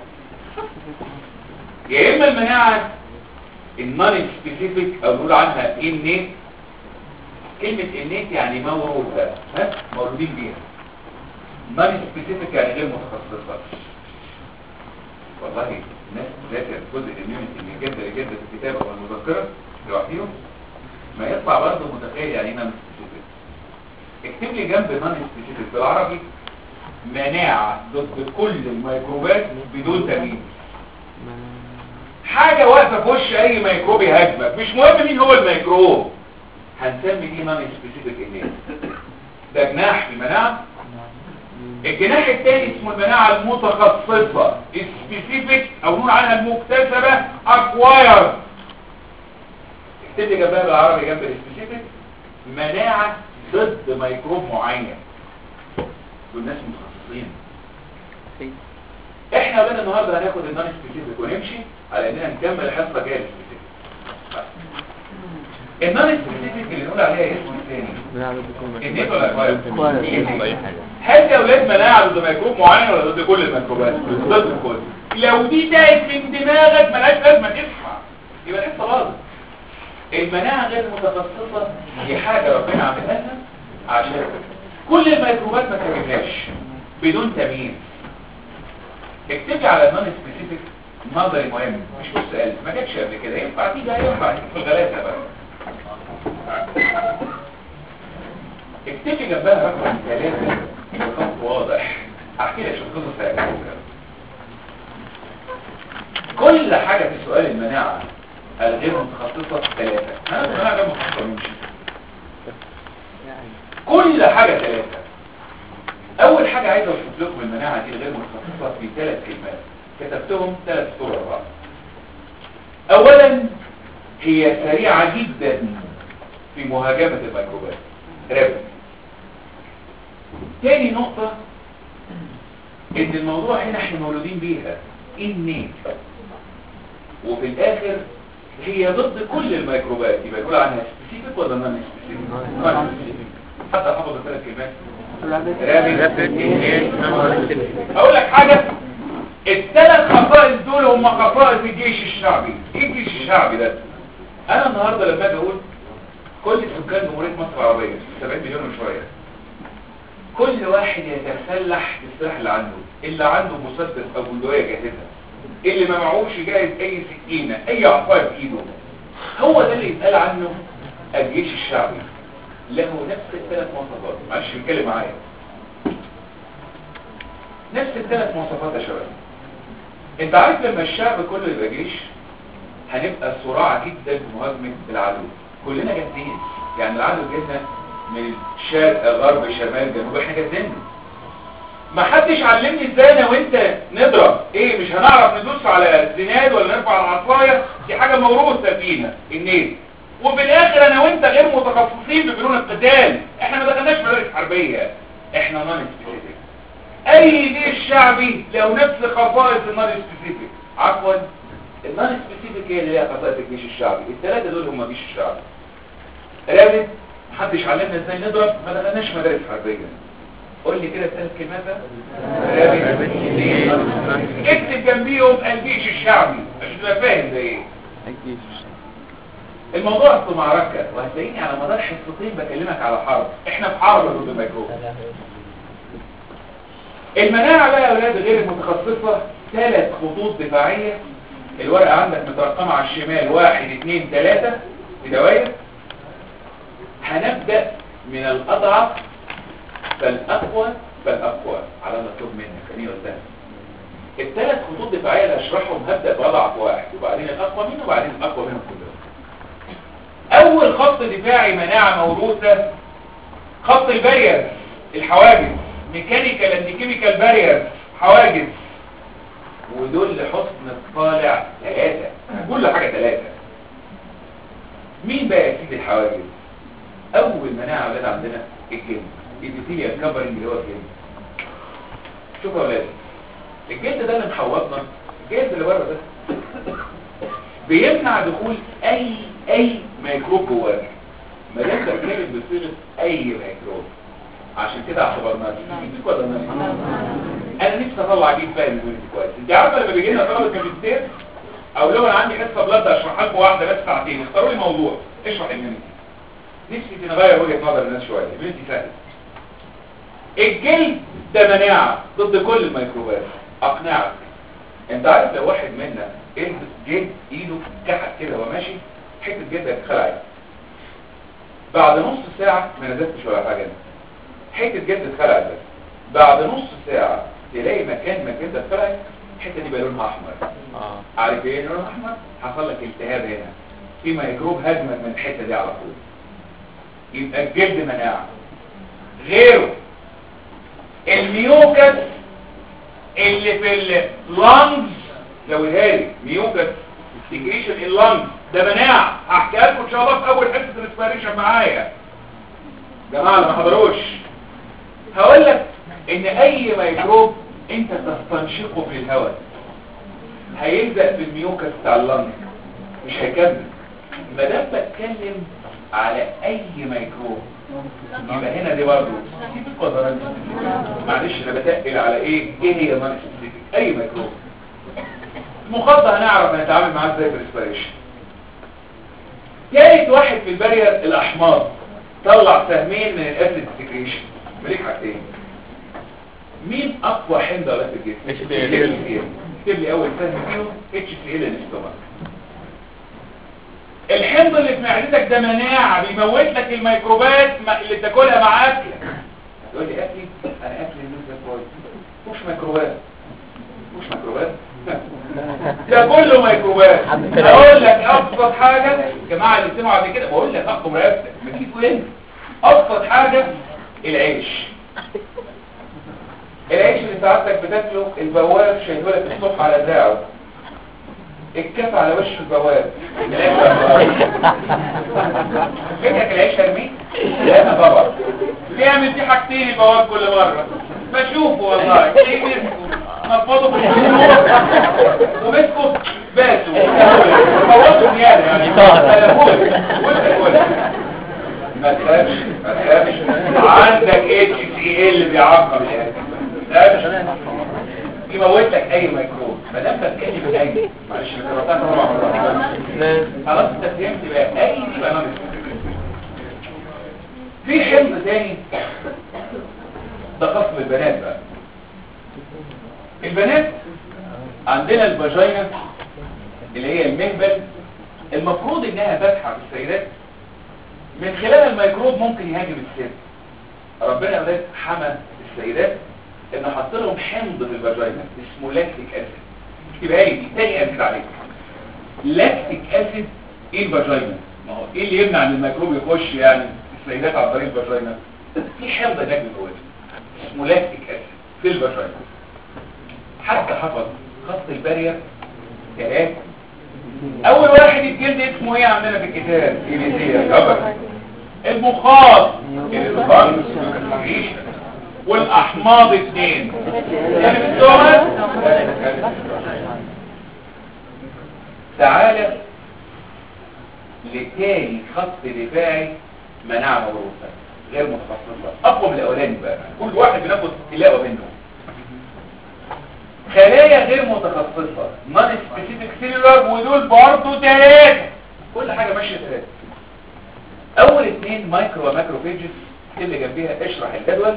يا اما المناعة النون سبيسيفيك او نقول عنها innate كلمة innate يعني موروثة ها مولودين بيها نون سبيسيفيك يعني غير متخصصة والله الناس ذاكر جزء الاميونيتي من جدة لجدة في الكتابة والمذكرة لوحديهم ما يطلع برضه متخيل يعني ايه نون سبيسيفيك اكتب لي جنب نون سبيسيفيك بالعربي مناعة ضد كل الميكروبات بدون تمييز حاجة واقفة في وش اي ميكروب يهاجمك مش مهم مين هو الميكروب هنسمي دي نون سبيسيفيك انيت ده جناح في المناعة الجناح الثاني اسمه المناعة المتخصصة سبيسيفيك او نقول عنها المكتسبة اكوايرد اكتب لي جنبها بالعربي جنب السبيسيفيك مناعة ضد ميكروب معين دول ناس متخصصين احنا بقى النهارده هناخد النون سبيسيفيك ونمشي على اننا نكمل الحصه الجايه السبيسيفيك النون سبيسيفيك اللي نقول عليها اسم ثاني النيت ولا اكوايرد هل دي اولاد مناعه ضد ميكروب معين ولا ضد كل الميكروبات ضد الكل لو دي تاهت من دماغك ملهاش لازمه تسمع يبقى الحصه باظت المناعه غير متخصصه دي حاجه ربنا عاملها لنا عشان كل الميكروبات ما تهاجمهاش بدون تمييز اكتبي على النون سبيسيفيك نظري مهم مش بالسؤال ما جاتش قبل كده ينفع تيجي ينفع تيجي في الغلاسه بقى اكتبي جنبها رقم ثلاثة بخط واضح احكي لك شوف قصص هيعجبك كل حاجة في سؤال المناعة الغير متخصصة ثلاثة ها المناعة غير متخصصة مش كل حاجة ثلاثة اول حاجة عايز اوصف لكم المناعة دي الغير متخصصة في ثلاث كلمات كتبتهم ثلاث صور بعض اولا هي سريعة جدا في مهاجمة الميكروبات رابط تاني نقطة ان الموضوع هنا احنا مولودين بيها النيت وفي الاخر هي ضد كل الميكروبات يبقى يقول عنها سبيسيفيك ولا نون سبيسيفيك حتى حفظ ثلاث كلمات رابط اقول لك حاجة الثلاث خصائص دول هم خصائص الجيش الشعبي ايه الجيش الشعبي ده انا النهاردة لما اجي اقول كل سكان جمهورية مصر العربية 70 مليون وشوية كل واحد يتسلح بالسلاح اللي عنده اللي عنده مسدس او بندقية جاهزة اللي ما معهوش يجهز اي سكينة اي عصاية في ايده هو ده اللي يتقال عنه الجيش الشعبي له نفس الثلاث مواصفات معلش بيتكلم معايا نفس الثلاث مواصفات يا شباب انت عارف لما الشعب كله يبقى جيش هنبقى صراع جدا في مهاجمة العدو كلنا جاهزين يعني العدو جاهزنا من الشرق غرب شمال جنوب احنا جاهزين ما حدش علمني ازاي انا وانت نضرب ايه مش هنعرف ندوس على الزناد ولا نرفع العصايه دي حاجه موروثه فينا النيل وفي الاخر انا وانت غير متخصصين بفنون القتال احنا ما دخلناش مدارس حربيه احنا نون سبيسيفيك اي جيش شعبي له نفس خصائص النون سبيسيفيك عفوا النون سبيسيفيك هي اللي ليها خصائص الجيش الشعبي الثلاثه دول هم الجيش الشعبي رابط محدش علمنا ازاي نضرب ما دخلناش مدارس حربيه قول لي كده الثلاث كلمات رابط اكتب جنبيهم الجيش الشعبي عشان تبقى فاهم ده ايه الجيش الموضوع اصله معركه وهتلاقيني على مدار حصتين بكلمك على حرب احنا في حرب ضد الميكروب المناعه بقى يا اولاد غير المتخصصه ثلاث خطوط دفاعيه الورقه عندك مترقمه على الشمال واحد اثنين ثلاثة في دوائر هنبدأ من الأضعف فالأقوى فالأقوى على مطلوب منك خليني قدام الثلاث خطوط دفاعية اللي هشرحهم هبدأ بأضعف واحد وبعدين الأقوى منه وبعدين الأقوى منهم كلهم أول خط دفاعي مناعة موروثة خط البارير الحواجز ميكانيكال اند كيميكال بارير حواجز ودول لحسن الطالع ثلاثة كل حاجة ثلاثة مين بقى يا سيدي الحواجز اول مناعة ولاد عندنا الجلد الابيثيليا كفرنج اللي هو الجلد شوفوا يا ولاد الجلد ده اللي محوطنا الجلد اللي بره ده بيمنع دخول اي اي ميكروب جواه ما دام بتكلم بصيغه اي ميكروب عشان كده اعتبرناها دي ولا انا انا نفسي اطلع جيب فاهم الويلد كويس انت عارفه لما بيجي لنا طلبه ماجستير او لو انا عندي حصه بلاد اشرحها لكم واحده بس ساعتين اختاروا لي موضوع اشرح الميونيتي نفسي نغير وجهه نظر الناس شويه الميونيتي سهل الجلد ده مناعه ضد كل الميكروبات اقنعك انت عارف لو واحد منا جلد جلد ايده كحت كده وهو ماشي حته جلد اتخلعت بعد نص ساعه ما نزلتش ولا حاجه حته جلد اتخلعت بس بعد نص ساعه تلاقي مكان ما الجلد اتخلعت الحته دي بقى لونها احمر اه عارف ايه لونها احمر حصل لك التهاب هنا في ميكروب هجمك من الحته دي على طول يبقى الجلد مناعه غيره الميوكس اللي في اللانجز لو الهالي ميوكس سكريشن اللانجز ده مناعه هحكيها لكم ان شاء الله في اول حصه الاسبيريشن معايا جماعه اللي ما حضروش هقول لك ان اي ميكروب انت تستنشقه في الهواء هيلزق في الميوكس بتاع اللنج مش هيكمل ما دام بتكلم على اي ميكروب يبقى هنا دي برضه معلش انا بتقل على ايه ايه هي نون سبيسيفيك اي ميكروب المخاطره هنعرف نتعامل معاه ازاي بالريسبيريشن ثالث واحد في البارير الاحماض طلع سهمين من الاسيد سكريشن مليك حاجتين مين اقوى حمض ولا في الجسم HCl. اكتب لي اول سهم فيهم اتش سي ال الاستومك الحمض اللي في معدتك ده مناعه بيموت لك الميكروبات ما- اللي بتاكلها مع اكلك تقول لي اكلي انا اكلي الناس ده كويس مش ميكروبات مش ميكروبات ده كله ميكروبات اقول لك ابسط حاجه الجماعه اللي سمعوا قبل كده بقول لك احكم رقبتك ما تيجي وين ابسط حاجه العيش العيش اللي سعادتك بتاكله البواب شايله لك الصبح على دراعه الكف على وش البواب فكرك العيش ارميه لا طبعا بيعمل دي حاجتين البواب كل مره بشوفه والله تلاقيه مسكه نفضه في الجمهور ومسكه باسه فوضه زياده يعني تلفون وانت كل ما تخافش ما تخافش عندك اتش سي ال بيعقم الهاتف ما تخافش يموت لك اي ميكروب ما دام بتكلم الاي معلش انا كررتها اربع مرات خلاص انت فهمت بقى اي دي بقى ناقص في حمض تاني ده خاص بالبنات بقى البنات عندنا الفاجينا اللي هي المهبل المفروض انها فاتحه في السيدات من خلال الميكروب ممكن يهاجم الست ربنا اولاد حمى السيدات ان حط لهم حمض في الفاجينا اسمه لاكتيك اسيد يبقى هي دي تاني اسيد عليك لاكتيك اسيد ايه الفاجينا ما هو ايه اللي يمنع ان الميكروب يخش يعني السيدات عن طريق الفاجينا في حمض هناك من جوه اسمه لاكتيك اسيد في الفاجينا حتى حفظ خط البارير ثلاثة اول واحد الجلد اسمه ايه عندنا في الكتاب اليزيا جبر المخاط والاحماض اثنين يعني بالدول تعالى لتاني خط دفاعي مناعة موروثة غير متخصصة اقوى من الاولاني بقى كل واحد بناخد تلاوة منه خلايا غير متخصصة نون سبيسيفيك سيلولار ودول برضه ثلاثة كل حاجة ماشية ثلاثة اول اثنين مايكرو وماكروفيجز اللي جنبيها اشرح الجدول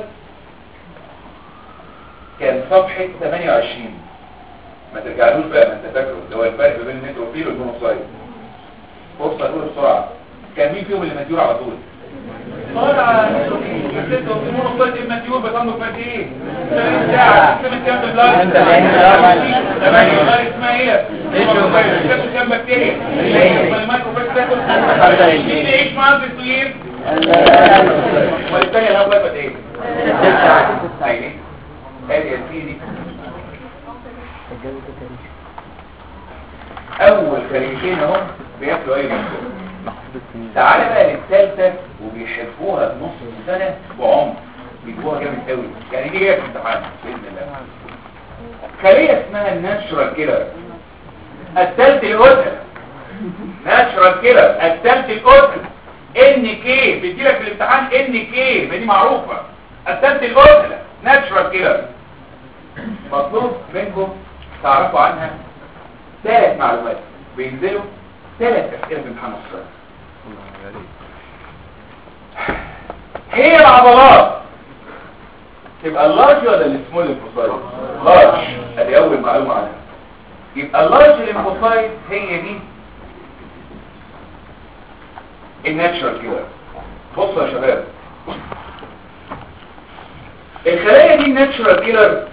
كان صفحة 28 ما ترجعلوش بقى ما انت فاكره اللي هو الفرق بين النيتروفيل والمونوسايت فرصة الاولى بسرعة كان مين فيهم اللي مديور على طول طالع الست والمونوسايت المديور بتعمل فات ايه 30 ساعة كم كام بلاد تمام والله اسمها ايه بتاكل كام بكتيريا الميكروفيج بتاكل مين اللي يعيش معاك في السوير والثانية الهبلة بقت ايه عيني ادي يا سيدي اول خليتين اهو بياكلوا اي مكتوب تعالى بقى للثالثة وبيحبوها بنص سنة بعمر بيجيبوها جامد قوي يعني دي جايه في امتحان باذن الله خلية اسمها الناتشورال كيلر الثالث القتل ناتشورال كيلر الثالث القتل ان كي بيديلك في الامتحان ان كي ما دي معروفة الثالث القتل ناتشورال كيلر مطلوب منكم تعرفوا عنها ثلاث معلومات بينزلوا ثلاث اسئله في امتحان الصلاه هي العضلات تبقى اللارج ولا السمول ليمفوسايت لارج ادي اول معلومه عنها يبقى اللارج ليمفوسايت هي دي الناتشرال كده بصوا يا شباب الخلايا دي الناتشرال كيلر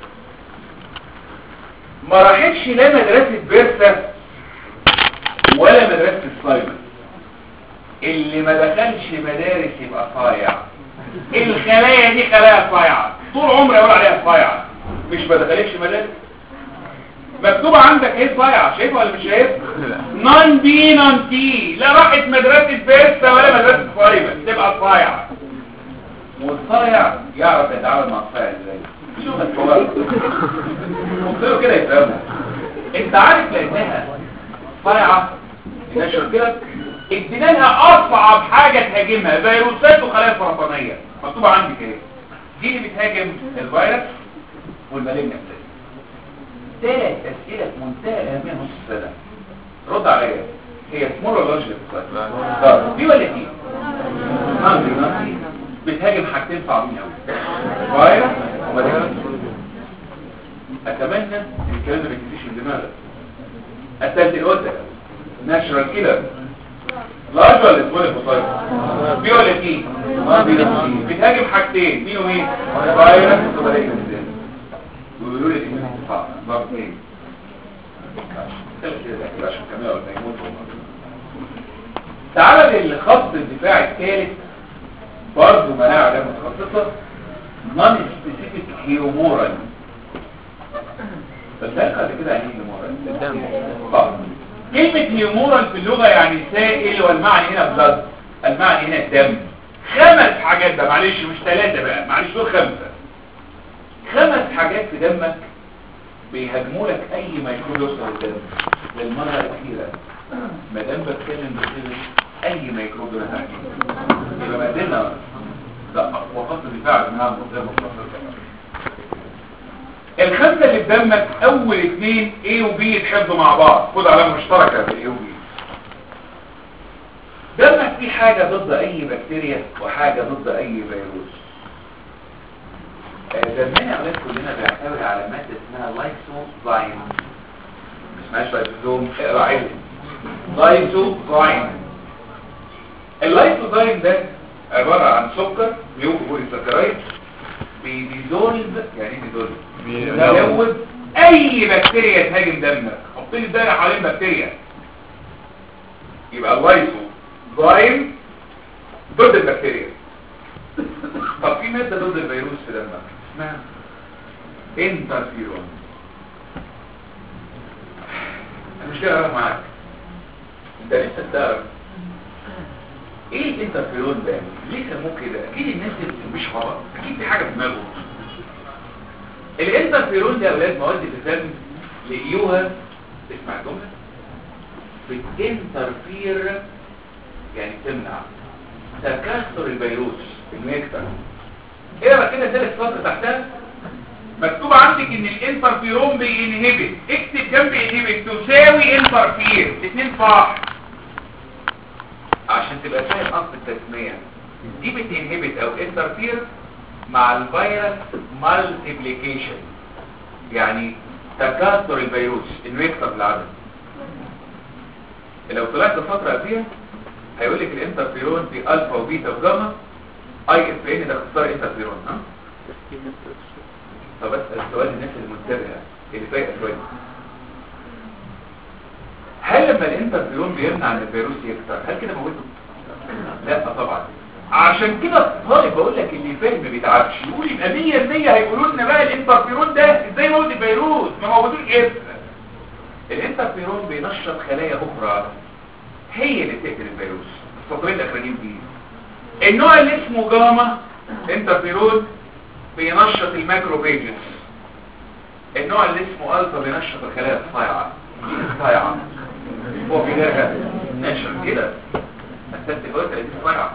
ما راحتش لا مدرسة بيرسا ولا مدرسة السايمون اللي ما دخلش مدارس يبقى صايع الخلايا دي خلايا صايعة طول عمري اقول عليها صايعة مش ما دخلتش مدارس مكتوبة عندك ايه صايعة شايفها ولا مش شايف نون بي نون تي لا راحت مدرسة بيرسا ولا مدرسة سايمون تبقى صايعة والصايع يعرف يتعامل مع الصايع ازاي شوف الصور قلت كده يفهمها انت عارف لانها صايعه نشر كده ادينا لها اصعب حاجه تهاجمها فيروسات وخلايا سرطانيه مكتوبه عندك ايه دي اللي بتهاجم الفيروس والمالجنت ثلاث اسئله في منتهى الاهميه نص سنه رد عليا هي سمول ولا لارج دي ولا دي نانسي نانسي بتهاجم حاجتين صعبين قوي فيروس ومالجنت اتمنى ان الكلام ده ما يجيش من دماغك الثالث الوزن ناشرال كيلر لارج ولا سمول الفصائل بي ولا تي بتهاجم حاجتين مين ومين فيروس ومالجنت ويقولوا لي ان صعب ضرب ايه عشان كمان ولا يموت تعالى للخط الدفاعي الثالث برضه مناعه غير متخصصه نون سبيسيفيك هيومورال بس ده قبل كده يعني ايه هيمورال الدم طب كلمة هيمورال في اللغة يعني سائل والمعنى هنا بلد المعنى هنا الدم خمس حاجات بقى معلش مش ثلاثة بقى معلش دول خمسة خمس حاجات في دمك بيهاجموا لك اي ميكروب يوصل للدم للمرة الأخيرة ما دام بتكلم بصيغة اي ميكروب دون تحديد يبقى ما زلنا ده اقوى خط دفاع من هذا المنظمة الخمسة اللي في دمك اول اتنين A و B يتحدوا مع بعض خد علامة مشتركة في A و B دمك فيه حاجة ضد اي بكتيريا وحاجة ضد اي فيروس آه، دمنا يا اولاد كلنا بيعتمد على مادة اسمها لايسوزايم ما اسمهاش لايسوزوم اقرا عدل لايسوزايم اللايسوزايم ده عبارة عن سكر ميوكوبوليساكرايد بيديزولف يعني ايه ديزولف بيزود اي بكتيريا تهاجم دمك حط لي الدايره حوالين بكتيريا يبقى اللايسوزايم ضد البكتيريا طب في ماده ضد الفيروس في دمك اسمها انترفيرون انا مش كده معاك انت لسه بتعرف ايه الانترفيرون ده ليه سموه كده اكيد الناس اللي مش غلط اكيد في حاجه في دماغهم الانترفيرون ده يا اولاد مواد في الدم لقيوها اسمع الجمله بتنترفير يعني تمنع تكاثر الفيروس انه يكتر اقرا كده ثالث سطر تحتها مكتوب عندك ان الانترفيرون بينهبت اكتب جنب انهبت تساوي انترفير الاثنين صح عشان تبقى فاهم اصل التسميه دي بتنهبت او انترفير مع الفيروس مالتيبليكيشن يعني تكاثر الفيروس انه يكتر العدد لو طلعت فتره قبليها هيقول لك الانترفيرون في الفا وبيتا وجاما اي اف ان ده اختصار انترفيرون ها طب اسال سؤال الناس المنتبهه اللي فايقه شويه هل لما الانترفيرون بيمنع ان الفيروس يكتر هل كده موته لا طبعا عشان كده الطالب بقول لك اللي فاهم ما بيتعبش يقول يبقى 100% هيقولوا لنا بقى الانترفيرون ده ازاي موت الفيروس ما موتوش ايه الانترفيرون بينشط خلايا اخرى هي اللي بتقتل الفيروس السطرين الاخرانيين دي النوع اللي اسمه جاما انترفيرون بينشط الماكروفيجز النوع اللي اسمه الفا بينشط الخلايا الصايعه الصايعه هو في ده نشر كده اساس الوقت اللي صايعه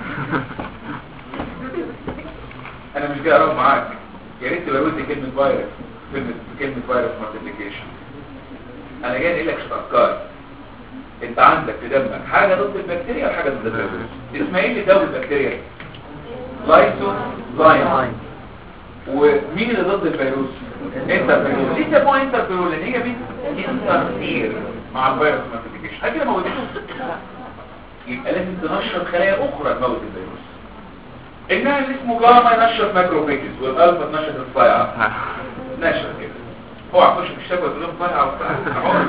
انا مش جاي اقرب معاك يا ريت تبقى قلت كلمه فيروس كلمه كلمه فيروس مالتيبليكيشن انا جاي اقول لك شويه افكار انت عندك في دمك حاجه ضد البكتيريا وحاجه ضد الفيروس اسمها ايه اللي ضد البكتيريا لايسوزايم ومين اللي ضد الفيروس انترفيرون ليه سموها انترفيرون لان هي بتنترفير مع الفيروس مالتيبليكيشن هل كده موجوده يبقى لازم تنشط خلايا اخرى تموت الفيروس انها اللي اسمه جاما ينشط ماكروفيجز والالفا تنشط الصيعه نشر كده هو عطوش في الشبكه تقول لهم صيعه وصيعه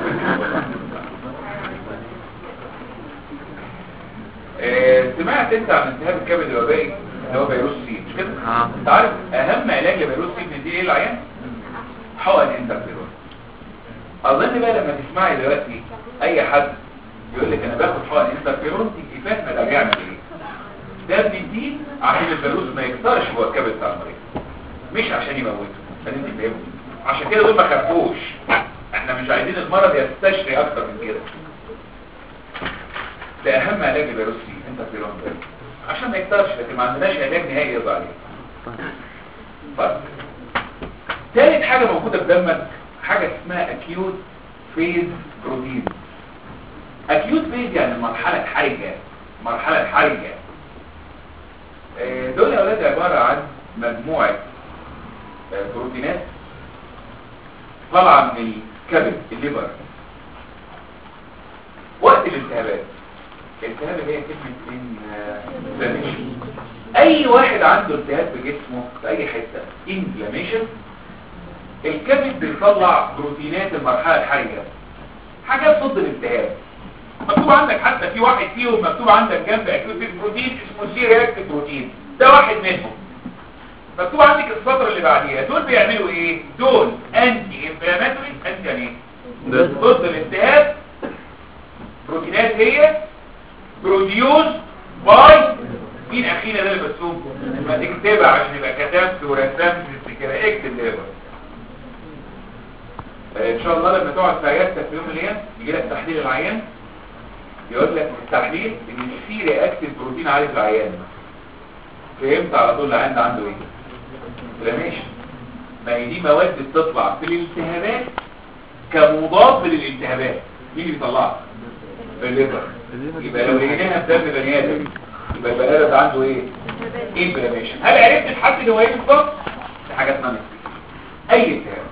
آه، سمعت انت عن التهاب الكبد الوبائي اللي هو فيروس سي مش كده؟ اه انت عارف اهم علاج لفيروس سي من دي ايه العيان؟ حقن انترفيرون اظن بقى لما تسمعي دلوقتي اي حد يقول لك انا باخد حقن انترفيرون تبقي فاهمه ده بيعمل ايه ده بنديه عشان الفيروس ما يكسرش جوه الكبد بتاع المريض مش عشان يموته عشان انت فاهمه عشان كده دول ما خافوش احنا مش عايزين المرض يستشري اكتر من كده ده اهم علاج لفيروس سي انترفيرون ده عشان ما يكترش لكن ما عندناش علاج نهائي يقضي عليه طيب ثالث حاجة موجودة في دمك حاجة اسمها acute phase protein acute phase يعني المرحلة الحرجة المرحلة الحرجة آه، دول يا أولاد عبارة عن مجموعة آه، بروتينات طالعة من الكبد الليبر وقت الالتهابات الالتهاب اللي هي كلمة inflammation اي واحد عنده التهاب في جسمه في اي حتة inflammation الكبد بيطلع بروتينات المرحلة الحرجة حاجات ضد الالتهاب مكتوب عندك حتى في واحد فيهم مكتوب عندك جنب اكيوت بروتين اسمه سي رياكتيف بروتين ده واحد منهم مكتوب عندك السطر اللي بعديها دول بيعملوا ايه دول انتي انفلاماتوري انتي يعني ايه ضد الالتهاب بروتينات هي بروديوس باي مين اخينا ده اللي بتسوق ما تكتبها عشان يبقى كتبت ورسمت كده اكتب ده ان شاء الله لما تقعد في عيادتك في يوم من الايام يجي لك تحليل العيان يقول لك في التحليل ان في رياكتيف بروتين عالي في العيان فهمت على طول العيان ده عنده ايه انفلاميشن ما هي دي مواد بتطلع في الالتهابات كمضاد للالتهابات مين اللي بيطلعها الليفر يبقى لو لقيناها في دم بني ادم يبقى البني ادم ده عنده ايه انفلاميشن هل عرفت تحدد هو ايه بالظبط دي حاجه اسمها اي التهاب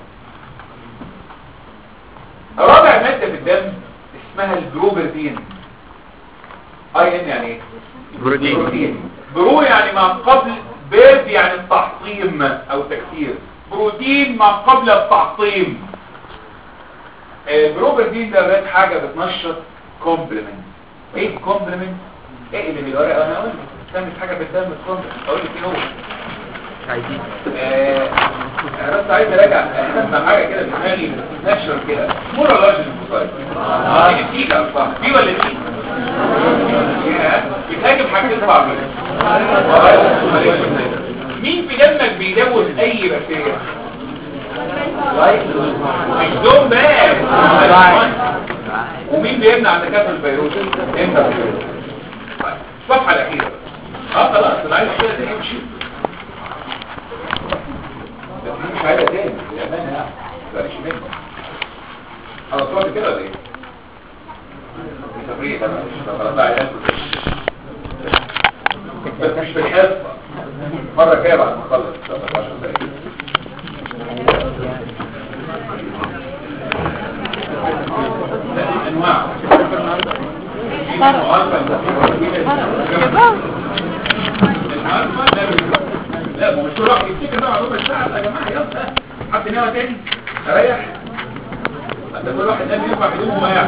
رابع ماده في الدم اسمها البروبرتين اي ان يعني ايه بروتين بروتين برو يعني ما قبل بيرد يعني التحطيم او تكسير بروتين ما قبل التحطيم البروبرتين ده بقت حاجة بتنشط كومبلمنت ايه كومبلمنت ايه اللي بالورقة انا اقول لك تعمل حاجة بالدم كومبلمنت اقول لك ايه هو عايزين آه، انا بس عايز اراجع اسمع حاجه كده في دماغي نشر كده مورولوجي المصايب اه دي بتيجي صح دي ولا دي يا، بتهاجم حاجتين صعبين مين في دمك بيدوس اي بكتيريا الدوم بقى ومين بيمنع تكاثر الفيروس انت الصفحه الاخيره اه خلاص انا عايز كده تمشي بس دي مش عايزه تاني للامانه يعني بلاش منه انا صورت كده ولا ايه؟ دي تفريق انا مش خلاص بقى عيال بس مش في الحصه مره جايه بعد ما اخلص 10 دقايق لا، انواع في معارفة لا ما مش كل واحد يفتكر بقى ربع ساعة يا جماعة يلا حد ناوي تاني اريح انت كل واحد قال ينفع هدومه وما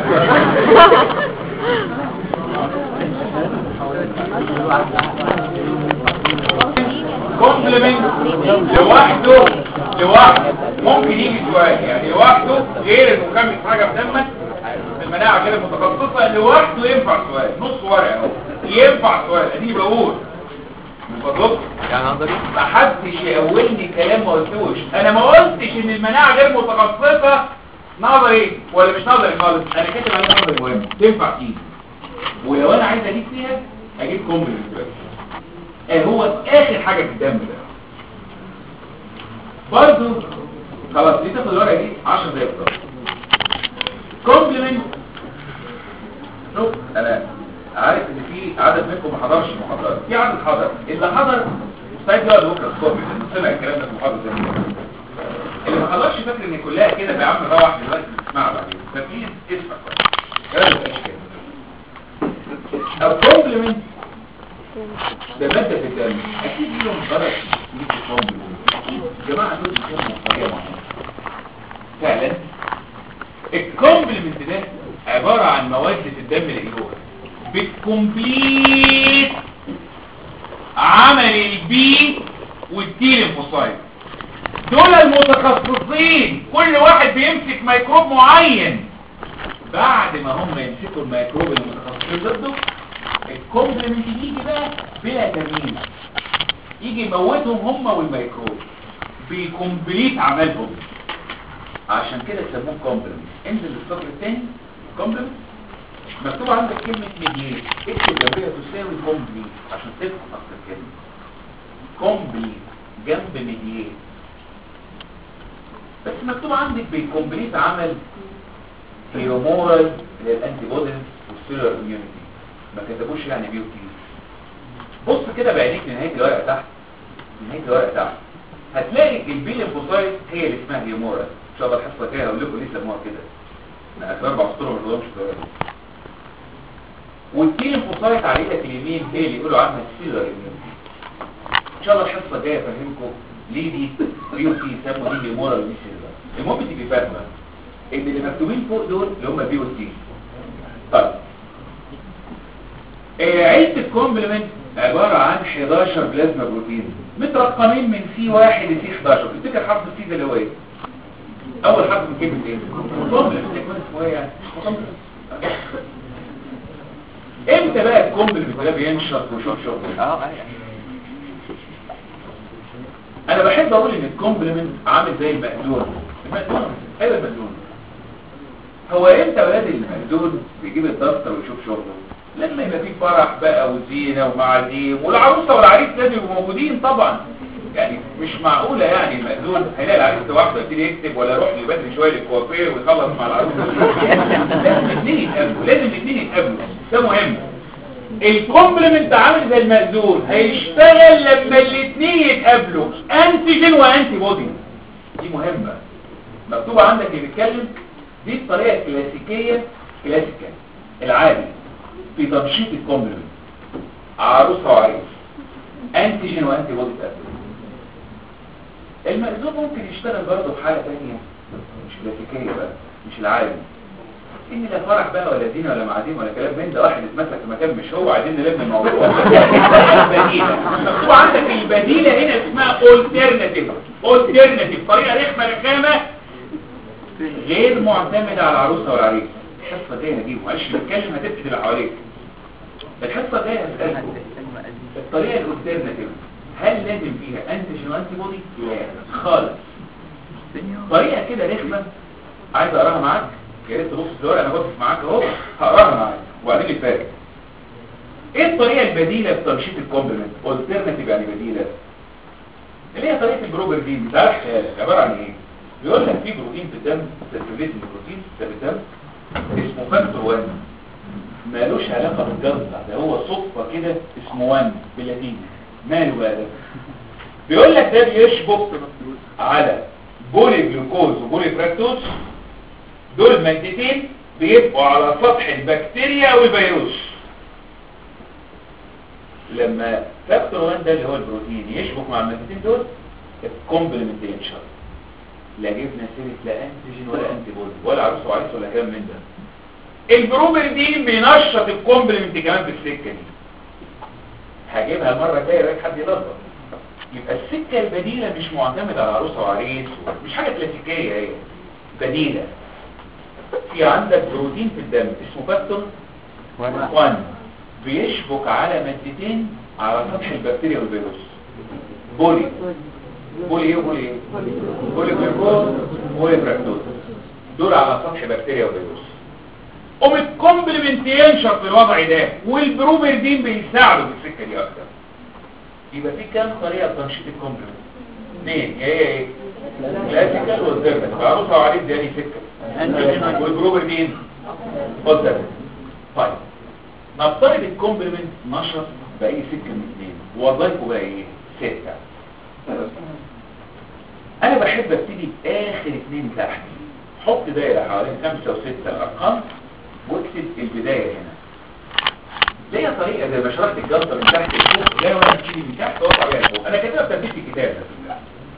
كومبلمنت لوحده لوحده ممكن يجي سؤال يعني لوحده غير انه كان حاجه في دمك المناعه كده متخصصه لوحده ينفع سؤال نص ورقه اهو ينفع سؤال ادي بقول من فضلك يعني نظري ما حدش يقولني كلام ما قلتوش انا ما قلتش ان المناعه غير متخصصه نظري ولا مش نظري خالص انا كاتب عليها نظري مهم تنفع تيجي ولو انا عايز اجيب فيها اجيب كومبلمنت بس آه هو اخر حاجه في الدم ده برضه خلاص دي تاخد الورقه دي 10 دقايق بالظبط كومبلمنت شوف انا عارف ان في عدد منكم ما حضرش المحاضرات في عدد حضر اللي حضر مستعد يقعد بكره الصبح لانه سمع الكلام ده في محاضره زي كده اللي ما حضرش فاكر ان كلها كده يا عم روح دلوقتي تسمعها بعدين ففي اسمع كويس كلام مش كده الكومبلمنت ده مادة في الدم اكيد لهم غرض في الكومبلمنت يا جماعه دول بيسموا بطريقه معينه فعلا الكومبلمنت ده عبارة عن مواد في الدم الإيجوها بتكمبليت عمل البي والتي ليمفوسايت دول المتخصصين كل واحد بيمسك ميكروب معين بعد ما هم يمسكوا الميكروب المتخصصين ضده الكومبلمنت يجي بقى بلا تمييز يجي يموتهم هم والميكروب بيكمبليت عملهم عشان كده يسموه كومبلمنت انزل السطر الثاني كومبلمنت مكتوب عندك كلمة ميديات اكتب جنبها تساوي كومبليت عشان تفهم اصل الكلمة كومبليت جنب ميديات بس مكتوب عندك بالكومبليت عمل بيومورال للانتي بوديز والسيلر اميونيتي ما كتبوش يعني بيو تي بص كده بعينيك لنهاية الورقة تحت نهاية الورقة تحت هتلاقي البي ليمفوسايت هي اللي اسمها هيومورال ان شاء الله الحصه الجايه هقول لكم ليه سموها كده انا اخر اربع سطور ما بقولهمش دلوقتي والتي ليمفوسايت على ايدك اليمين هي اللي يقولوا عنها السيلر اميونيتي ان شاء الله الحصه الجايه افهمكم ليه دي بي تي يسموا دي هيومورال ودي سيلر المهم تبقي فاهمه ان اللي مكتوبين فوق دول اللي هم بي والتي طيب آه، عيلة الكومبلمنت عبارة عن 11 بلازما بروتين مترقمين من سي واحد لسي 11 تفتكر حرف السي ده اللي هو ايه؟ اول حرف من كلمة ايه؟ كومبلمنت اسمه ايه يعني؟ امتى بقى الكومبلمنت ده بينشط ويشوف شغل؟ اه ايوه انا بحب اقول ان الكومبلمنت عامل زي المأذون المأذون ايوه المأذون هو امتى ولاد المأذون بيجيب الدفتر ويشوف شغله لما يبقى في فرح بقى وزينه ومعازيم والعروسه والعريس لازم يبقوا موجودين طبعا يعني مش معقوله يعني المأذون هيلاقي العريس لوحده يبتدي يكتب ولا يروح له بدري شويه للكوافير ويخلص مع العروسه لازم الاثنين يتقابلوا لازم الاثنين يتقابلوا ده مهم الكومبلمنت عامل زي المأذون هيشتغل لما الاثنين يتقابلوا انتيجين وانتي بودي دي مهمة مكتوبة عندك اللي بيتكلم دي الطريقة الكلاسيكية كلاسيكال العادي في تنشيط الكومبلمنت عروسة وعريس انتيجين وانتي بودي تقابلوا المأذون ممكن يشتغل برضه في حالة تانية مش كلاسيكية بقى مش العادي ان لا فرح بقى ولا دين ولا معادين ولا كلام من ده واحد اتمسك في مكان مش هو عايزين نلم الموضوع البديلة مكتوب عندك البديلة هنا اسمها alternative alternative طريقة رخمة رخامة غير معتمدة على العروسة والعريس الحصة الجاية دي معلش بتكلم هتبتدي اللي حواليك الحصة الجاية هتسألكم الطريقة الالترناتيف هل لازم فيها انتيجين وانتي بودي؟ لا خالص طريقة كده رخمة عايز اقراها معاك يا ريت تبص في الورقه انا بص معاك اهو هقراها معاك وبعدين الفارق ايه الطريقه البديله لتنشيط الكومبلمنت alternative يعني بديله اللي هي طريقه البروبر دي بتاع الخيال عباره عن ايه بيقول لك في بروتين في الدم سيركيوليت بروتين في الدم اسمه فاكتور 1 مالوش علاقه بالجلطه ده هو صدفه كده اسمه 1 باللاتيني ماله بقى ده بيقول لك ده بيشبك على بولي جلوكوز وبولي فراكتوز دول مادتين بيبقوا على سطح البكتيريا والفيروس لما فاكتور 1 ده اللي هو البروتين يشبك مع المادتين دول الكومبلمنت ينشر لا جبنا سيره لا انتيجين ولا انتي بودي ولا عروس وعريس ولا كلام من ده البروبردين بينشط الكومبلمنت كمان في السكه دي هجيبها المره الجايه يبقى حد يلخبط يبقى السكه البديله مش معتمده على عروسه وعريس مش حاجه كلاسيكيه هي بديله في عندك بروتين في الدم اسمه فاكتور 1 بيشبك على مادتين على سطح البكتيريا والفيروس بولي بولي ايه وبولي ايه بولي جلوكوز وبولي فراكتوز دول على سطح بكتيريا وفيروس قوم الكومبلمنت ينشط في الوضع ده والبروبردين بيساعدوا في السكه دي اكتر يبقى في كام طريقه لتنشيط الكومبلمنت اثنين يا هي ايه كلاسيكال والديرمت عروسه وعريس دي يعني سكه والبروبردين قدام طيب نفترض الكومبلمنت نشط باي سكه من اثنين وظايفه بقى ايه سته انا بحب ابتدي باخر اثنين تحت حط دايره حوالين خمسة وستة الارقام واكتب البدايه هنا ليا طريقه زي ما شرحت الجلطه من تحت لفوق زي وانا بتيجي من تحت واطلع بيها لفوق انا كاتبها بترتيب في الكتاب ده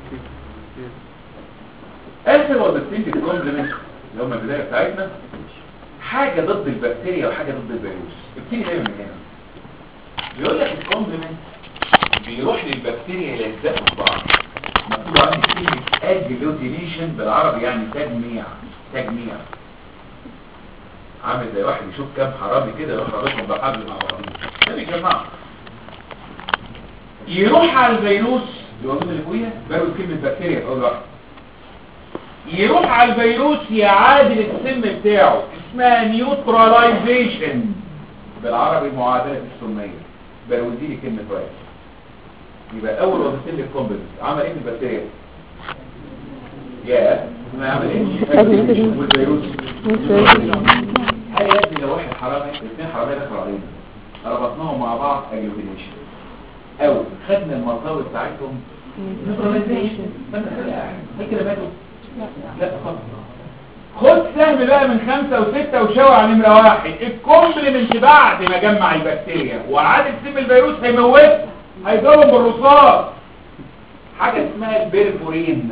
اخر وظيفتين في الكومبلمنت اللي هم البدايه بتاعتنا حاجه ضد البكتيريا وحاجه ضد الفيروس ابتدي دايما من هنا بيقول لك الكومبلمنت بيروح للبكتيريا يلزقوا في بعض مكتوب عندي كلمه اجلوتينيشن بالعربي يعني تجميع تجميع عامل زي واحد يشوف كام حرامي كده يروح رابطهم بحبل مع بعضهم ده بيجمعهم يروح على الفيروس اللي هو اللي فوقيها بيقول كلمه بكتيريا في اول واحد يروح على الفيروس يعادل السم بتاعه اسمها نيوتراليزيشن بالعربي معادله السميه بروزي لي كلمه كويس يبقى اول وظيفتين للكومبلمنت عمل ايه في البكتيريا يا ما عمل ايه والفيروس هل يا ابني لو واحد حرامي الاثنين حراميه دخلوا علينا ربطناهم مع بعض اجلوتينيشن او خدنا المطاوي بتاعتهم نيوتراليزيشن هل كده ماتوا لا خالص خد سهم بقى من خمسة وستة وشاور على نمرة واحد الكومبلمنت بعد ما جمع البكتيريا وعاد سم الفيروس هيموت هيضرب بالرصاص حاجة اسمها البيرفورين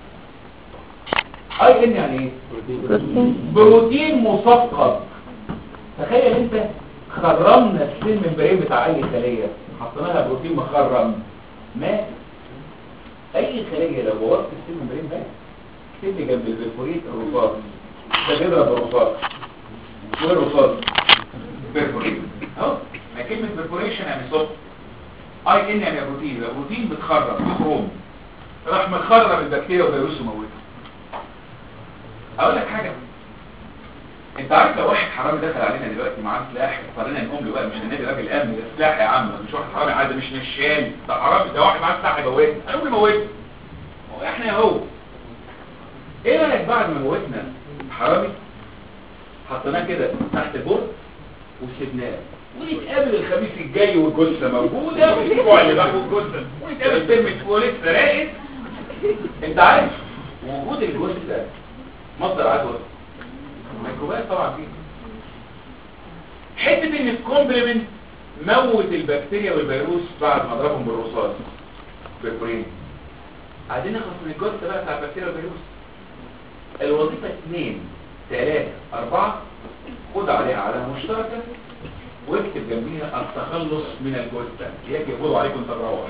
اي ان يعني ايه بروتين مثقب تخيل انت خرمنا السم البرين بتاع اي خلية حطينا لها بروتين مخرم مات اي خليه لو بوظت السيل ممبرين مات اكتب لي جنب البرفوريت الرصاص ده بيضرب الرصاص والرصاص بيرفوريت اهو ما كلمه بيرفوريشن يعني صوت اي ان يعني بروتين يبقى بروتين بتخرم بخروم راح مخرم البكتيريا وفيروس وموتها اقول لك حاجه انت عارف لو واحد حرامي دخل علينا دلوقتي معاه سلاح اضطرينا نقوم له بقى مش النادي راجل امن ده سلاح يا عم مش واحد حرامي عادي مش نشال ده حرامي ده واحد معاه سلاح يموتنا هنقوم نموته هو احنا اهو ايه رايك بعد ما موتنا حرامي حطيناه كده تحت البورد وسيبناه ونتقابل الخميس الجاي والجثه موجوده والاسبوع اللي بعده الجثه ونتقابل ترم ولسه راقد انت عارف وجود الجثه مصدر عدوى ميكروبات طبعا فيه حته ان الكومبلمنت موت البكتيريا والفيروس بعد ما اضربهم بالرصاص بالبرين عايزين نخلص من الجثه بقى بتاع البكتيريا والفيروس الوظيفه اثنين ثلاثة أربعة خد عليها علامة مشتركة واكتب جنبيها التخلص من الجثة يجي يقولوا عليكم تروح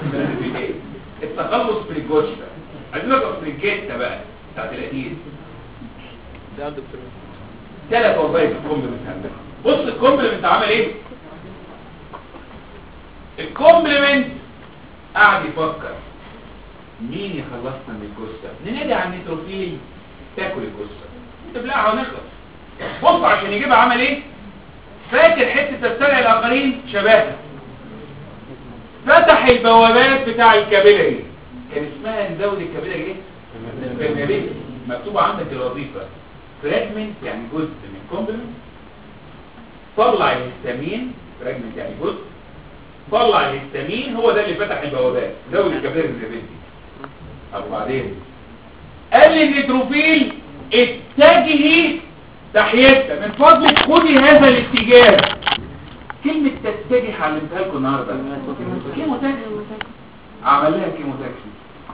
التخلص من الجثة عايزين نخلص من الجثة بقى بتاعت الأكيد ده الدكتور ثلاث وظائف الكومبلمنت عندنا بص الكومبلمنت عمل ايه الكومبلمنت قاعد يفكر مين يخلصنا من الجثه ننادي على النيتروفيل تاكل الجثه تبلعها ونخلص بص عشان يجيبها عمل ايه فاكر حته تبتلع الاخرين شبهها فتح البوابات بتاع الكابيلاري كان اسمها نزود الكابيلاري ايه permeability. مكتوبه عندك الوظيفه فراجمنت يعني جزء من كومبلمنت طلع الهستامين فراجمنت يعني جزء طلع الهستامين هو ده اللي فتح البوابات زود الكابيلاري permeability. طب وبعدين قال لي النيتروفيل اتجهي ناحيتها من فضلك خدي هذا الاتجاه كلمة تتجه علمتها لكم النهارده كيمو تاكسي عمل لها كيمو تاكسي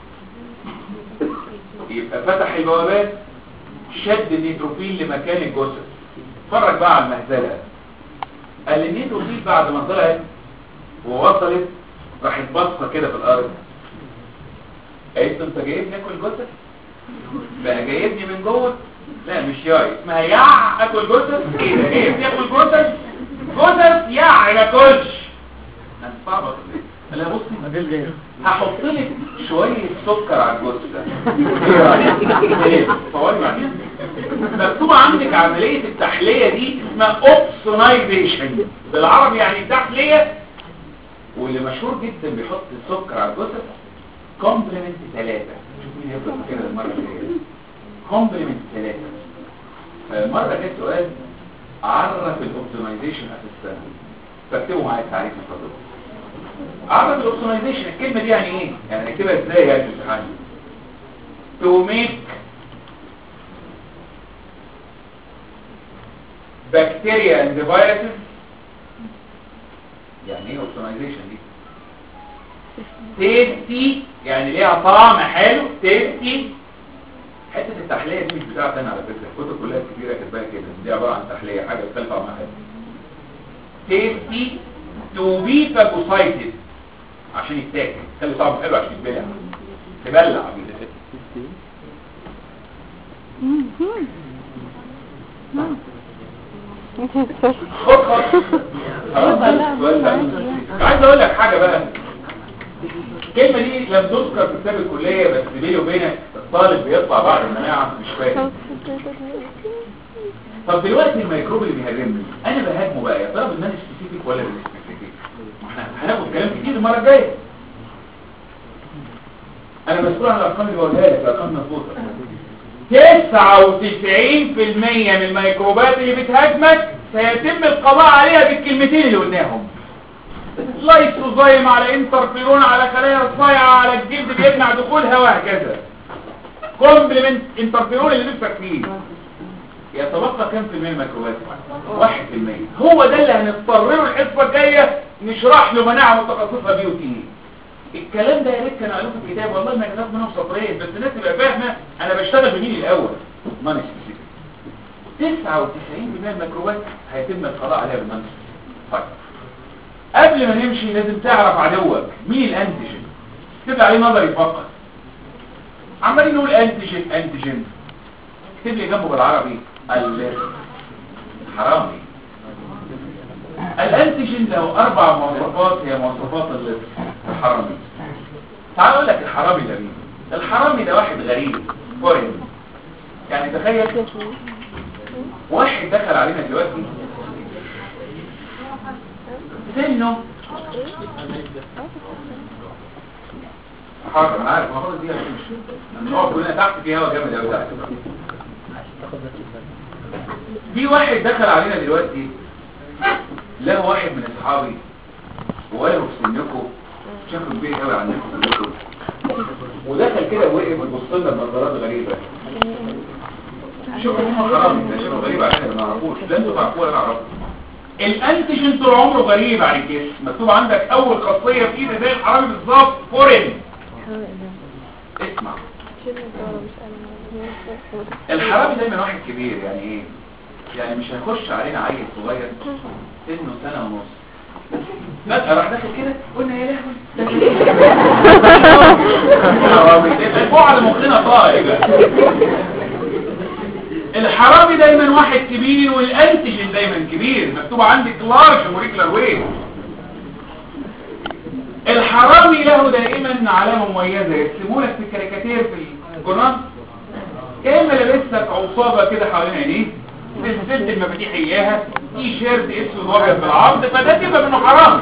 يبقى فتح البوابات شد النيتروفيل لمكان الجثث اتفرج بقى على المهزله قال لي النيتروفيل بعد ما طلعت ووصلت راحت باصه كده في الارض قالت له انت جايبني اكل جثث بقى جايبني من جوه لا مش ياي اسمها يع اكل جثث ايه ده جايبني اكل جثث جثث يع ما اكلش انا صعبه لا بصي هحط لك شويه سكر على الجثه ايه رايك ايه فواري بعدين مكتوب عندك عمليه التحليه دي اسمها اوبسونايزيشن بالعربي يعني تحليه واللي مشهور جدا بيحط السكر على الجثث كومبلمنت ثلاثة شوف مين يفضل كده المرة الجاية كومبلمنت ثلاثة فالمرة جت سؤال عرف الاوبتمايزيشن اساسا فاكتبوا معايا التعريف من فضلكم عرف الاوبتمايزيشن الكلمة دي يعني ايه؟ يعني نكتبها ازاي يا امتحان to make bacteria and the viruses يعني ايه اوبتمايزيشن دي؟ تيستي يعني ليها طعم حلو تيستي حته التحليه دي مش بتاعتي انا على فكره الكتب كلها كبيره كاتباها كده دي عباره عن تحليه حاجه تختلف عن حاجه تيستي تو بي فاجوسايتد عشان يتاكل خلي طعمه حلو عشان يتبلع تبلع بيه خد خد خلاص السؤال ده. عايز اقول لك حاجه بقى الكلمة دي لم تذكر في كتاب الكلية بس بيني وبينك الطالب بيطلع بعد المناعة مش فاهم طب دلوقتي الميكروب اللي بيهاجمني انا بهاجمه بقى يا ترى بالمان سبيسيفيك ولا بالسبيسيفيك ما احنا هناخد كلام كتير المرة الجاية انا مسؤول عن الارقام اللي بقولها لك الارقام مظبوطة 99% من الميكروبات اللي بتهاجمك سيتم القضاء عليها بالكلمتين اللي قلناهم لايسوزايم على انترفيرون على خلايا صايعة على الجلد بيمنع دخولها وهكذا كومبلمنت انترفيرون اللي نفسك فيه يتبقى كام في المية الميكروبات؟ واحد في المية هو ده اللي هنضطر له الحصة الجاية نشرح له مناعة متخصصة بيه وتيه الكلام ده يا ريت كان قالوه في الكتاب والله ما كتاب منهم سطرين بس الناس تبقى فاهمة انا بشتغل بمين الاول ماني سبيسيفيك 99% من الميكروبات هيتم القضاء عليها بالماني طيب قبل ما نمشي لازم تعرف عدوك مين الانتيجين اكتب لي عليه نظري فقط عمالين نقول انتيجين انتيجين اكتب لي جنبه بالعربي الحرامي الانتيجين له اربع مواصفات هي مواصفات اللص الحرامي تعال اقول لك الحرامي ده مين الحرامي ده واحد غريب فورين يعني تخيل واحد دخل علينا دلوقتي سنه حاضر انا عارف المفروض دي مش هنقعد كلنا تحت في هوا جامد قوي تحت في واحد دخل علينا دلوقتي له واحد من اصحابي وقاله في سنكم شكله كبير قوي عنكم كلكم ودخل كده ووقف يبص لنا بنظرات غريبه شوفوا هم حرام ده شكله غريب علينا ما نعرفوش لا انتوا تعرفوه ولا نعرفه الانتيجين طول عمره غريب على الجسم مكتوب عندك اول خاصيه فيه زي الحرامي بالظبط فورين اسمع الحرامي دايما واحد كبير يعني ايه يعني مش هيخش علينا عيل صغير سنه سنه ونص فجأة راح داخل كده قلنا يا لهوي الاسبوع على مخنا طائر الحرامي دايما واحد كبير والانتيجين دايما كبير مكتوب عندك لارج موليكولار ويت الحرامي له دائما علامة مميزة يرسموا لك في الكاريكاتير في الجرنان كأن لابسك عصابة كده حوالين عينيه سلسلة المفاتيح اياها تي شيرت اسود وابيض بالعرض فده تبقى منه حرامي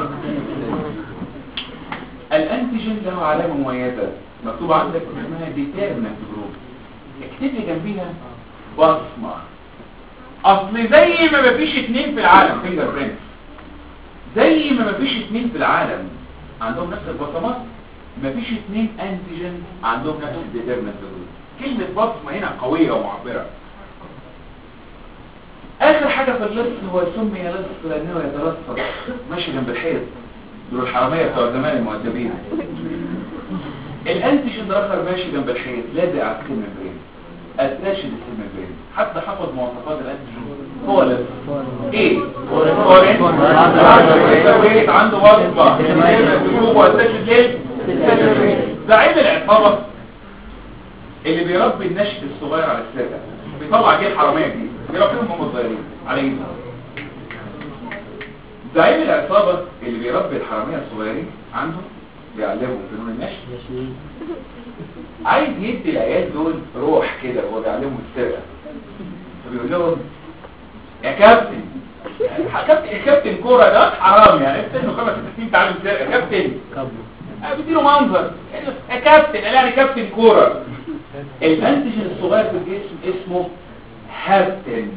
الانتيجين له علامة مميزة مكتوب عندك اسمها ديتيرمنت جروب اكتب لي جنبيها بصمة اصل زي ما مفيش اتنين في العالم فينجر برينت زي ما مفيش اتنين في العالم عندهم نفس البصمات مفيش اتنين انتيجين عندهم نفس الديترمنت جروب كلمة بصمة هنا قوية ومعبرة اخر حاجة في اللص هو سمي لص لانه يتلصص ماشي جنب الحيط دول الحرامية بتوع زمان المؤدبين الانتيجين ده اخر ماشي جنب الحيط لازق على السيل ممبرين اتاشد السيل ممبرين حتى حفظ مواصفات الانتيجين هو لص ايه فورين فورين عنده وصفة جروب واتاشد ليه زعيم العصابة اللي بيربي النشء الصغير على السادة بيطلع جيل حرامية دي بيربيهم هم صغيرين على ايده زعيم العصابة اللي بيربي الحرامية الصغيرين عنده بيعلمهم فنون النشء عايز يدي العيال دول روح كده وهو بيعلمهم السرقة فبيقول لهم يا كابتن كابتن كابتن كورة ده حرام يعني انت انه خمس ست سنين تعلم سرقة كابتن بديله منظر يا كابتن قال يعني كابتن كورة الانتيجين الصغير في الجسم اسمه هابتن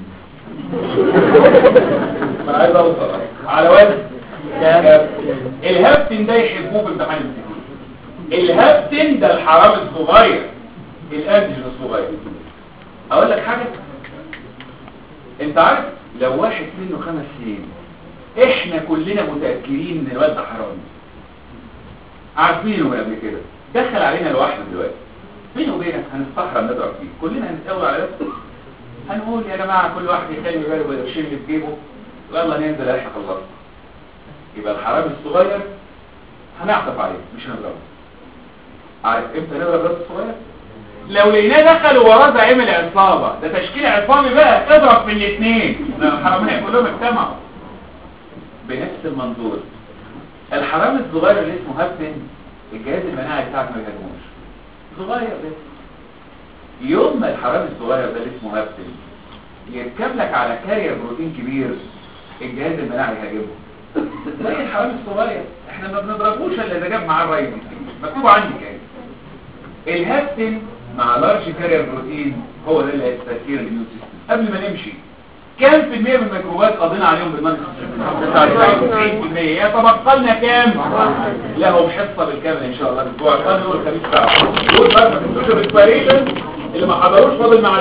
انا عايز اوصل على وزن الهابتن ده يحبوه في امتحان الامتحان الهابتن ده الحرام الصغير الانتيجين الصغير اقول لك حاجة انت عارف لو واحد سنه خمس سنين احنا كلنا متأكدين ان الواد ده حرامي عارفينه من قبل كده دخل علينا لوحده دلوقتي بينه وبينك هنستحرم نضرب فيه كلنا هنتقوى على نفسه هنقول يا جماعة كل واحد يخلي باله بالقرشين اللي في جيبه يلا ننزل احنا خلصنا يبقى الحرامي الصغير هنعطف عليه مش هنضربه عارف امتى نضرب الراس الصغير لو لقيناه دخل وراه زعيم العصابة ده تشكيل عصابي بقى اضرب في الاثنين الحرامية كلهم اجتمعوا بنفس المنظور الحرامي الصغير اللي اسمه هابتن الجهاز المناعي بتاعك ما بيهاجموش صغير بس يوم ما الحرامي الصغير ده اللي اسمه هابتن يركب لك على كارير بروتين كبير الجهاز المناعي يهاجمه زي الحرامي الصغير احنا ما بنضربوش الا اذا جاب معاه الرايد مكتوب عندي كده الهابتن مع لارج كارير بروتين هو ده اللي هيستثير الاميون سيستم قبل ما نمشي كام في المية من الميكروبات قضينا عليهم بالمنطق 90% يتبقى لنا كام لهم حصة بالكامل ان شاء الله الاسبوع القادم والخميس بتاعه دول بقى ما تنسوش الريسبيريشن اللي ما حضروش فاضل مع